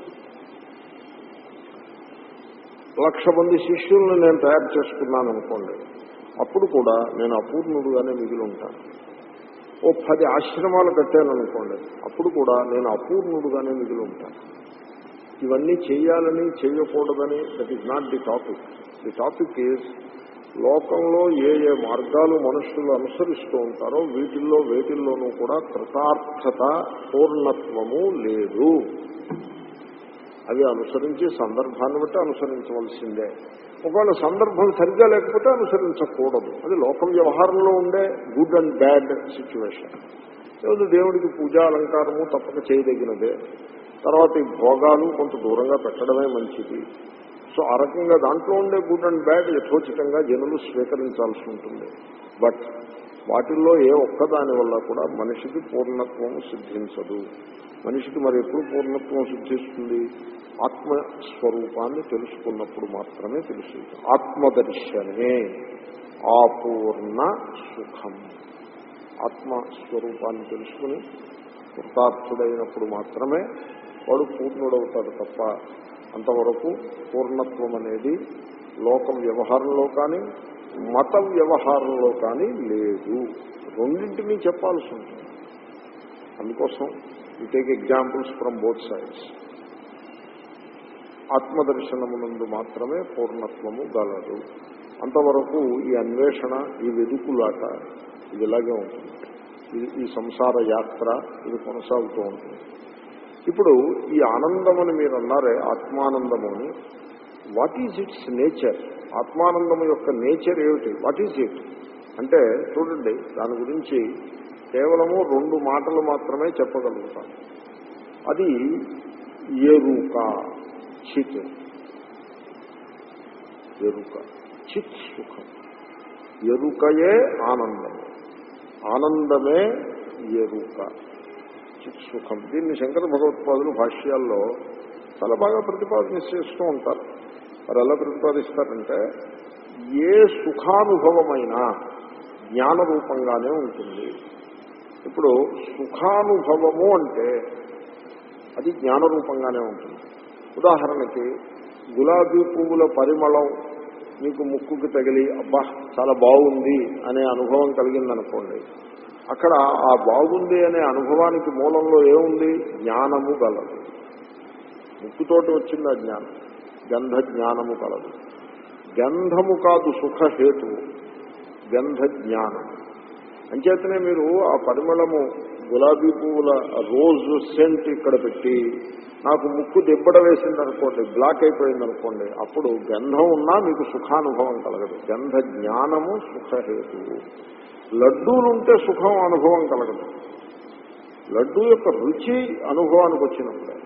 లక్ష మంది శిష్యులను నేను తయారు చేసుకున్నాను అనుకోండి అప్పుడు కూడా నేను అపూర్ణుడుగానే మిగిలి ఉంటాను ఓ పది ఆశ్రమాలు కట్టాను అనుకోండి అప్పుడు కూడా నేను అపూర్ణుడుగానే మిగిలి ఉంటాను ఇవన్నీ చేయాలని చేయకూడదని that is not the topic the topic is లోకంలో ఏ ఏ మార్గాలు మనుషులు అనుసరిస్తూ ఉంటారో వీటిల్లో వేటిల్లోనూ కూడా కృతార్థత పూర్ణత్వము లేదు అవి అనుసరించి సందర్భాన్ని బట్టి అనుసరించవలసిందే ఒకవేళ సందర్భం సరిగ్గా లేకపోతే అనుసరించకూడదు అది లోక వ్యవహారంలో ఉండే గుడ్ అండ్ బ్యాడ్ సిచ్యువేషన్ లేదు దేవుడికి పూజా అలంకారము తప్పక చేయదగినదే తర్వాత ఈ భోగాలు కొంత దూరంగా పెట్టడమే మంచిది సో ఆ రకంగా దాంట్లో ఉండే గుడ్ అండ్ బ్యాడ్ యథోచితంగా జనులు స్వీకరించాల్సి ఉంటుంది బట్ వాటిల్లో ఏ ఒక్కదాని వల్ల కూడా మనిషికి పూర్ణత్వం సిద్ధించదు మనిషికి మరి ఎప్పుడు పూర్ణత్వం సిద్ధిస్తుంది ఆత్మస్వరూపాన్ని తెలుసుకున్నప్పుడు మాత్రమే తెలుస్తుంది ఆత్మదర్శనమే ఆపూర్ణ సుఖం ఆత్మస్వరూపాన్ని తెలుసుకుని కృతార్థుడైనప్పుడు మాత్రమే వాడు పూర్ణుడవుతాడు తప్ప అంతవరకు పూర్ణత్వం అనేది లోక వ్యవహారంలో కానీ మత వ్యవహారంలో కానీ లేదు రెండింటినీ చెప్పాల్సి ఉంటుంది అందుకోసం you take examples from both sides ఆత్మదర్శనమునందు మాత్రమే పూర్ణత్వము గలదు అంతవరకు ఈ అన్వేషణ ఈ వెదుకులాట ఇది ఇలాగే ఉంటుంది ఇది ఈ సంసార యాత్ర ఇది కొనసాగుతూ ఉంటుంది ఇప్పుడు ఈ ఆనందం అని మీరు అన్నారే ఆత్మానందము అని వాట్ ఈజ్ ఇట్స్ నేచర్ ఆత్మానందము యొక్క నేచర్ ఏమిటి వాట్ ఈజ్ ఇట్ అంటే చూడండి దాని గురించి కేవలము రెండు మాటలు మాత్రమే చెప్పగలుగుతాను అది ఎరుక చిత్ ఎరుక చిత్ సుఖం ఎరుకయే ఆనందము ఆనందమే ఎరుక చిత్ సుఖం దీన్ని శంకర భగవత్పాదులు భాష్యాల్లో చాలా బాగా ప్రతిపాదన చేస్తూ ఉంటారు వారు ఎలా ప్రతిపాదిస్తారంటే ఏ సుఖానుభవమైనా జ్ఞాన రూపంగానే ఉంటుంది ఇప్పుడు సుఖానుభవము అంటే అది జ్ఞాన రూపంగానే ఉంటుంది ఉదాహరణకి గులాబీ పువ్వుల పరిమళం మీకు ముక్కుకి తగిలి అబ్బా చాలా బాగుంది అనే అనుభవం కలిగిందనుకోండి అక్కడ ఆ బాగుంది అనే అనుభవానికి మూలంలో ఏముంది జ్ఞానము గలదు ముక్కుతోటి వచ్చింది ఆ జ్ఞానం గంధ జ్ఞానము కలదు గంధము కాదు సుఖహేతువు గంధ జ్ఞానం అంచేతనే మీరు ఆ పరిమళము గులాబీ పువ్వుల రోజు సెంట్ ఇక్కడ పెట్టి నాకు ముక్కు దెబ్బడ వేసింది అనుకోండి బ్లాక్ అయిపోయింది అనుకోండి అప్పుడు గంధం ఉన్నా మీకు సుఖానుభవం కలగదు గంధ జ్ఞానము సుఖహేతువు లడ్డూలుంటే సుఖం అనుభవం కలగదు లడ్డూ యొక్క రుచి అనుభవానికి వచ్చినప్పుడే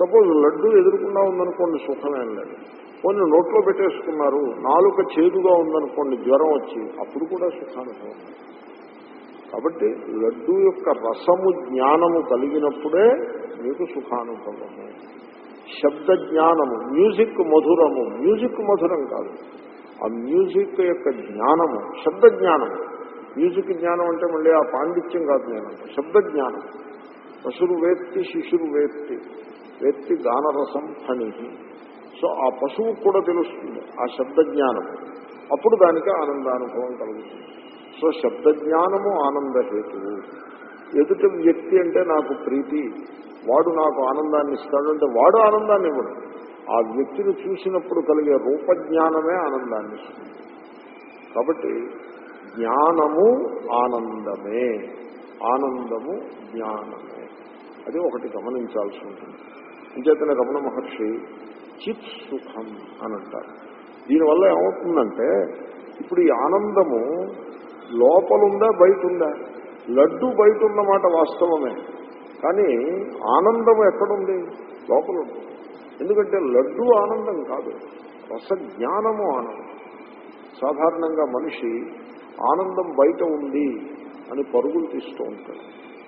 సపోజ్ లడ్డు ఎదురుకుండా ఉందనుకోండి సుఖమేం లేదు కొన్ని నోట్లో పెట్టేసుకున్నారు నాలుక చేదుగా ఉందనుకోండి జ్వరం వచ్చి అప్పుడు కూడా సుఖానుభవం కాబట్టి లడ్డు యొక్క రసము జ్ఞానము కలిగినప్పుడే మీకు సుఖానుభవము శబ్ద జ్ఞానము మ్యూజిక్ మధురము మ్యూజిక్ మధురం కాదు ఆ మ్యూజిక్ యొక్క జ్ఞానము శబ్ద జ్ఞానం మ్యూజిక్ జ్ఞానం అంటే మళ్ళీ ఆ పాండిత్యం కాదు నేను శబ్ద జ్ఞానం పశురు వేత్తి శిశురు వేత్తి వేత్తి గానరసం ఫణి సో ఆ పశువుకు కూడా తెలుస్తుంది ఆ శబ్ద జ్ఞానం అప్పుడు దానికి ఆనందానుభవం కలుగుతుంది సో శబ్ద జ్ఞానము ఆనందహేతువు ఎదుటి వ్యక్తి అంటే నాకు ప్రీతి వాడు నాకు ఆనందాన్ని ఇస్తాడు అంటే వాడు ఆనందాన్ని ఇవ్వడు ఆ వ్యక్తిని చూసినప్పుడు కలిగే రూపజ్ఞానమే ఆనందాన్ని ఇస్తుంది కాబట్టి జ్ఞానము ఆనందమే ఆనందము జ్ఞానమే అది ఒకటి గమనించాల్సి ఉంటుంది అంచేతనే రమణ మహర్షి చిత్ సుఖం అని అంటారు దీనివల్ల ఏమవుతుందంటే ఇప్పుడు ఈ ఆనందము లోపలుందా బయట ఉందా లడ్డు బయట ఉన్నమాట వాస్తవమే కానీ ఆనందం ఎక్కడుంది లోపల ఉంది ఎందుకంటే లడ్డు ఆనందం కాదు రస జ్ఞానము ఆనందం సాధారణంగా మనిషి ఆనందం బయట ఉంది అని పరుగులు తీస్తూ ఉంటాడు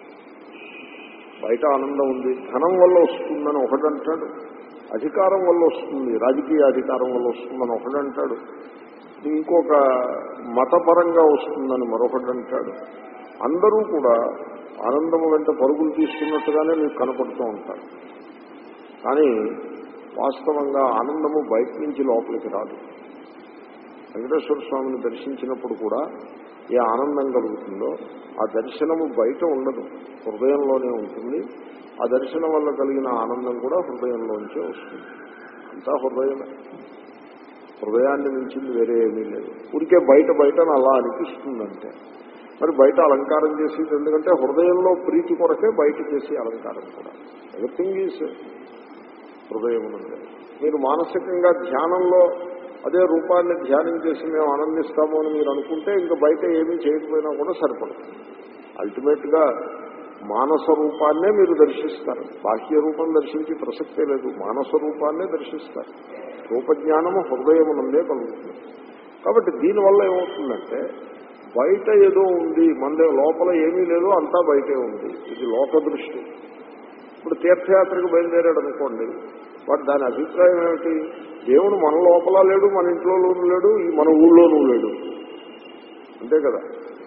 బయట ఆనందం ఉంది ధనం వల్ల వస్తుందని ఒకడంటాడు అధికారం వల్ల వస్తుంది రాజకీయ అధికారం వల్ల వస్తుందని ఒకడంటాడు ఇంకొక మతపరంగా వస్తుందని మరొకటి అంటాడు అందరూ కూడా ఆనందము వెంట పరుగులు తీసుకున్నట్టుగానే మీకు కనపడుతూ ఉంటారు కానీ వాస్తవంగా ఆనందము బయట నుంచి లోపలికి రాదు వెంకటేశ్వర స్వామిని దర్శించినప్పుడు కూడా ఏ ఆనందం కలుగుతుందో ఆ దర్శనము బయట ఉండదు హృదయంలోనే ఉంటుంది ఆ దర్శనం వల్ల కలిగిన ఆనందం కూడా హృదయంలోంచే వస్తుంది అంతా హృదయమే హృదయాన్ని మించింది వేరే ఏమీ లేదు ఊరికే బయట బయట అలా అనిపిస్తుందంటే మరి బయట అలంకారం చేసేది ఎందుకంటే హృదయంలో ప్రీతి కొరకే బయట చేసే అలంకారం కూడా ఎవ్రీథింగ్ ఈజ్ హృదయం ఉంది మీరు మానసికంగా ధ్యానంలో అదే రూపాన్ని ధ్యానం చేసి మేము ఆనందిస్తాము అని మీరు అనుకుంటే ఇంకా బయట ఏమీ చేయకపోయినా కూడా సరిపడుతుంది అల్టిమేట్ గా మానస రూపాన్నే మీరు దర్శిస్తారు బాహ్య రూపం దర్శించి ప్రసక్తే లేదు మానస రూపాన్నే దర్శిస్తారు రూపజ్ఞానము హృదయమునందే కలుగుతుంది కాబట్టి దీనివల్ల ఏమవుతుందంటే బయట ఏదో ఉంది మన లోపల ఏమీ లేదు అంతా బయటే ఉంది ఇది లోక దృష్టి ఇప్పుడు తీర్థయాత్రకు బయలుదేరాడు అనుకోండి వాడు దాని అభిప్రాయం ఏమిటి దేవుడు మన లోపల లేడు మన ఇంట్లోనూ లేడు ఈ మన ఊళ్ళోనూ లేడు అంతే కదా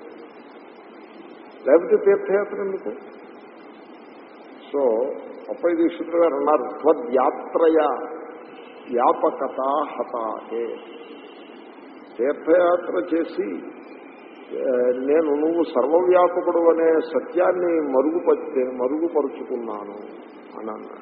లేకపోతే తీర్థయాత్ర ఎందుకు సో అప్పై దీక్షితులు గారు అన్నారు త్వద్యాత్రయ వ్యాపకత హతాహే తీర్థయాత్ర చేసి ఆ, నేను నువ్వు సర్వవ్యాపకుడు అనే సత్యాన్ని మరుగుపరిచే మరుగుపరుచుకున్నాను అని అన్నాడు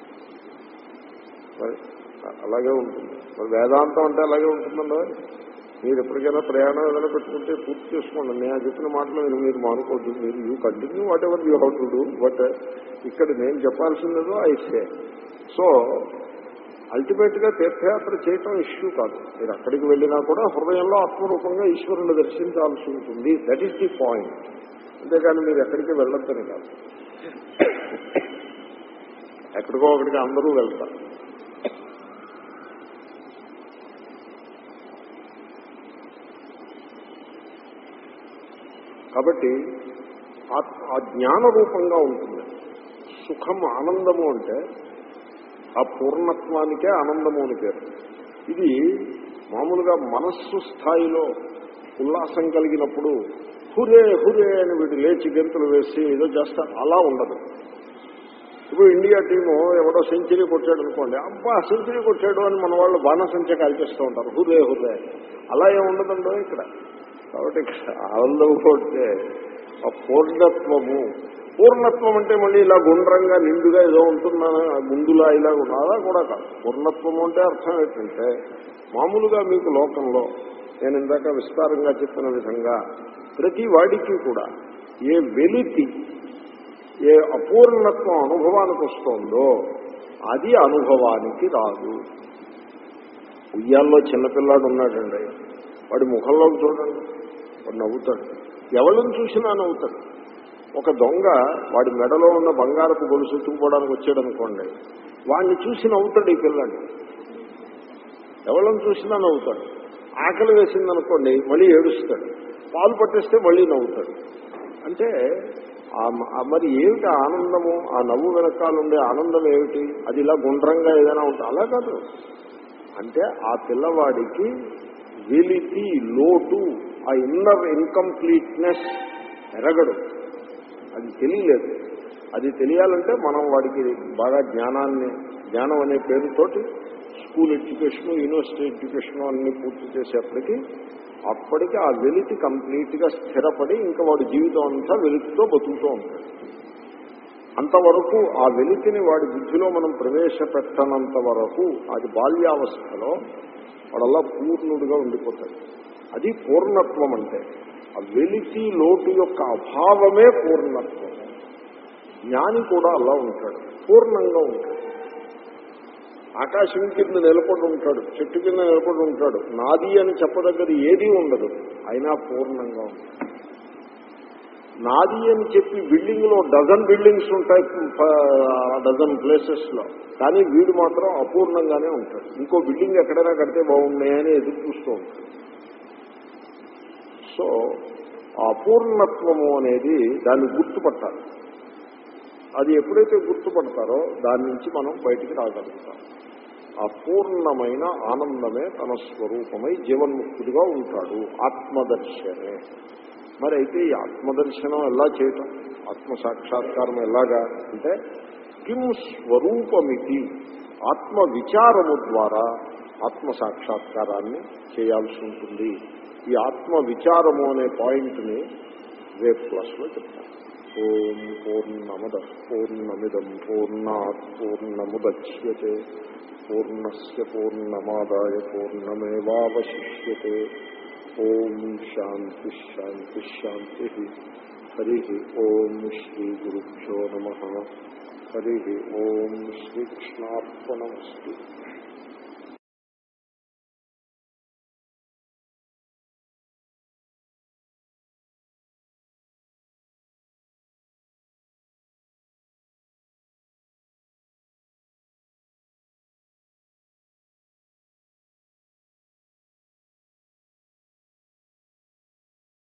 మరి అలాగే ఉంటుంది మరి వేదాంతం అంటే అలాగే ఉంటుందండి మీరు ఎప్పటికైనా ప్రయాణం ఏదైనా పెట్టుకుంటే పూర్తి చేసుకోండి నేను చెప్పిన మాటలు మీరు మీరు మానుకోవద్దు మీరు you continue whatever you how to do but ఇక్కడ నేను చెప్పాల్సిందేదో ఐసే సో అల్టిమేట్ గా తీర్థయాత్ర చేయటం ఇష్యూ కాదు మీరు అక్కడికి వెళ్ళినా కూడా హృదయంలో ఆత్మరూపంగా ఈశ్వరుని దర్శించాల్సి ఉంటుంది దట్ ఈస్ ది పాయింట్ అంతేకాని మీరు ఎక్కడికి వెళ్ళొద్దని కాదు ఎక్కడికో ఒకటికి అందరూ వెళ్తారు కాబట్టి ఆ- ఆ జ్ఞాన రూపంగా ఉంటుంది సుఖం ఆనందము అంటే ఆ పూర్ణత్వానికే ఆనందము అని పేరు ఇది మామూలుగా మనస్సు స్థాయిలో ఉల్లాసం కలిగినప్పుడు హురే హురే అని వీడు లేచి గెంతులు వేసి ఏదో చేస్తారు అలా ఉండదు ఇప్పుడు ఇండియా టీము ఎవడో సెంచరీ కొట్టాడు అనుకోండి అబ్బా సెంచరీ కొట్టాడు అని మన వాళ్ళు బాణసంచ కాల్చేస్తూ ఉంటారు హురే హురే అలా ఏముండదండో ఇక్కడ కాబట్టి ఇక్కడ ఆనందం కొట్టే ఆ పూర్ణత్వము పూర్ణత్వం అంటే మళ్ళీ ఇలా గుండ్రంగా నిండుగా ఏదో ఉంటుందని ముందులా ఇలా ఉన్న- అలా కూడా కాదు పూర్ణత్వం అంటే అర్థం ఏంటంటే మామూలుగా మీకు లోకంలో నేను ఇందాక విస్తారంగా చెప్పిన విధంగా ప్రతి వాడికి కూడా ఏ వెలితి ఏ అపూర్ణత్వం అనుభవానికి వస్తుందో అది అనుభవానికి రాదు ఉయ్యాల్లో చిన్నపిల్లాడు ఉన్నాడండి వాడి ముఖంలోకి చూడండి వాడు నవ్వుతాడు ఎవరిని చూసినా నవ్వుతాడు ఒక దొంగ వాడి మెడలో ఉన్న బంగారపు గొలుసు ఎత్తుకుపోవడానికి వచ్చాడు అనుకోండి వాడిని చూసి నవ్వుతాడు ఈ పిల్లాడు ఎవరిని చూసినా నవ్వుతాడు ఆకలి వేసిందనుకోండి మళ్ళీ ఏడుస్తాడు పాలు పట్టేస్తే మళ్ళీ నవ్వుతాడు అంటే ఆ మ- ఆ మరి ఏమిటి ఆ ఆనందము ఆ నవ్వు వెనకాల ఉండే ఆనందం ఏమిటి అది ఇలా గుండ్రంగా ఏదైనా ఉంటుంది అలా కాదు అంటే ఆ పిల్లవాడికి వెలితి లోటు ఆ ఇన్నర్ ఇన్కంప్లీట్నెస్ ఎరగడు అది తెలియలేదు అది తెలియాలంటే మనం వాడికి బాగా జ్ఞానాన్ని జ్ఞానం అనే పేరుతోటి స్కూల్ ఎడ్యుకేషన్ యూనివర్సిటీ ఎడ్యుకేషన్ అన్ని పూర్తి చేసేప్పటికి అప్పటికి ఆ వెలితి కంప్లీట్ గా స్థిరపడి ఇంకా వాడి జీవితం అంతా వెలితితో బతుకుతూ ఉంటాడు అంతవరకు ఆ వెలితిని వాడి బుద్ధిలో మనం ప్రవేశపెట్టనంత వరకు అది బాల్యావస్థలో వాడల్లా పూర్ణుడిగా ఉండిపోతాడు అది పూర్ణత్వం అంటే ఆ వెలితి లోటు యొక్క అభావమే పూర్ణత్వం జ్ఞాని కూడా అలా ఉంటాడు పూర్ణంగా ఉంటాడు ఆకాశం కింద నిలబడి ఉంటాడు చెట్టు కింద నిలబడి ఉంటాడు నాది అని చెప్పదగ్గది ఏదీ ఉండదు అయినా పూర్ణంగా ఉంటాడు నాది అని చెప్పి బిల్డింగ్ లో డజన్ బిల్డింగ్స్ ఉంటాయి ప- డజన్ ప్లేసెస్ లో కానీ వీడు మాత్రం అపూర్ణంగానే ఉంటాడు ఇంకో బిల్డింగ్ ఎక్కడైనా కడితే బాగున్నాయని ఎదురు చూస్తూ ఉంటాడు సో ఆ అపూర్ణత్వము అనేది దాన్ని గుర్తుపట్టాలి అది ఎప్పుడైతే గుర్తుపడతారో దాని నుంచి మనం బయటికి రాగలుగుతాం ఆ పూర్ణమైన ఆనందమే తన స్వరూపమై జీవన్ముక్తుడిగా ఉంటాడు ఆత్మదర్శనే మరి అయితే ఈ ఆత్మదర్శనం ఎలా చేయటం ఆత్మ సాక్షాత్కారం ఎలాగా అంటే కిం స్వరూపమితి ఆత్మ విచారము ద్వారా ఆత్మ సాక్షాత్కారాన్ని చేయాల్సి ఉంటుంది ఈ ఆత్మ విచారము అనే పాయింట్ని రేపు క్లాస్లో చెప్తాను ఓం పూర్ణమద పూర్ణమిదం పూర్ణాత్ పూర్ణముద్యతే పూర్ణస్ పూర్ణమాదాయ పూర్ణమేవాశిష్యతే ఓం శాంతి శాంతి శాంతి హరి ఓం శ్రీ గురుభ్యో నమ హరి ఓం శ్రీకృష్ణార్పణమస్తు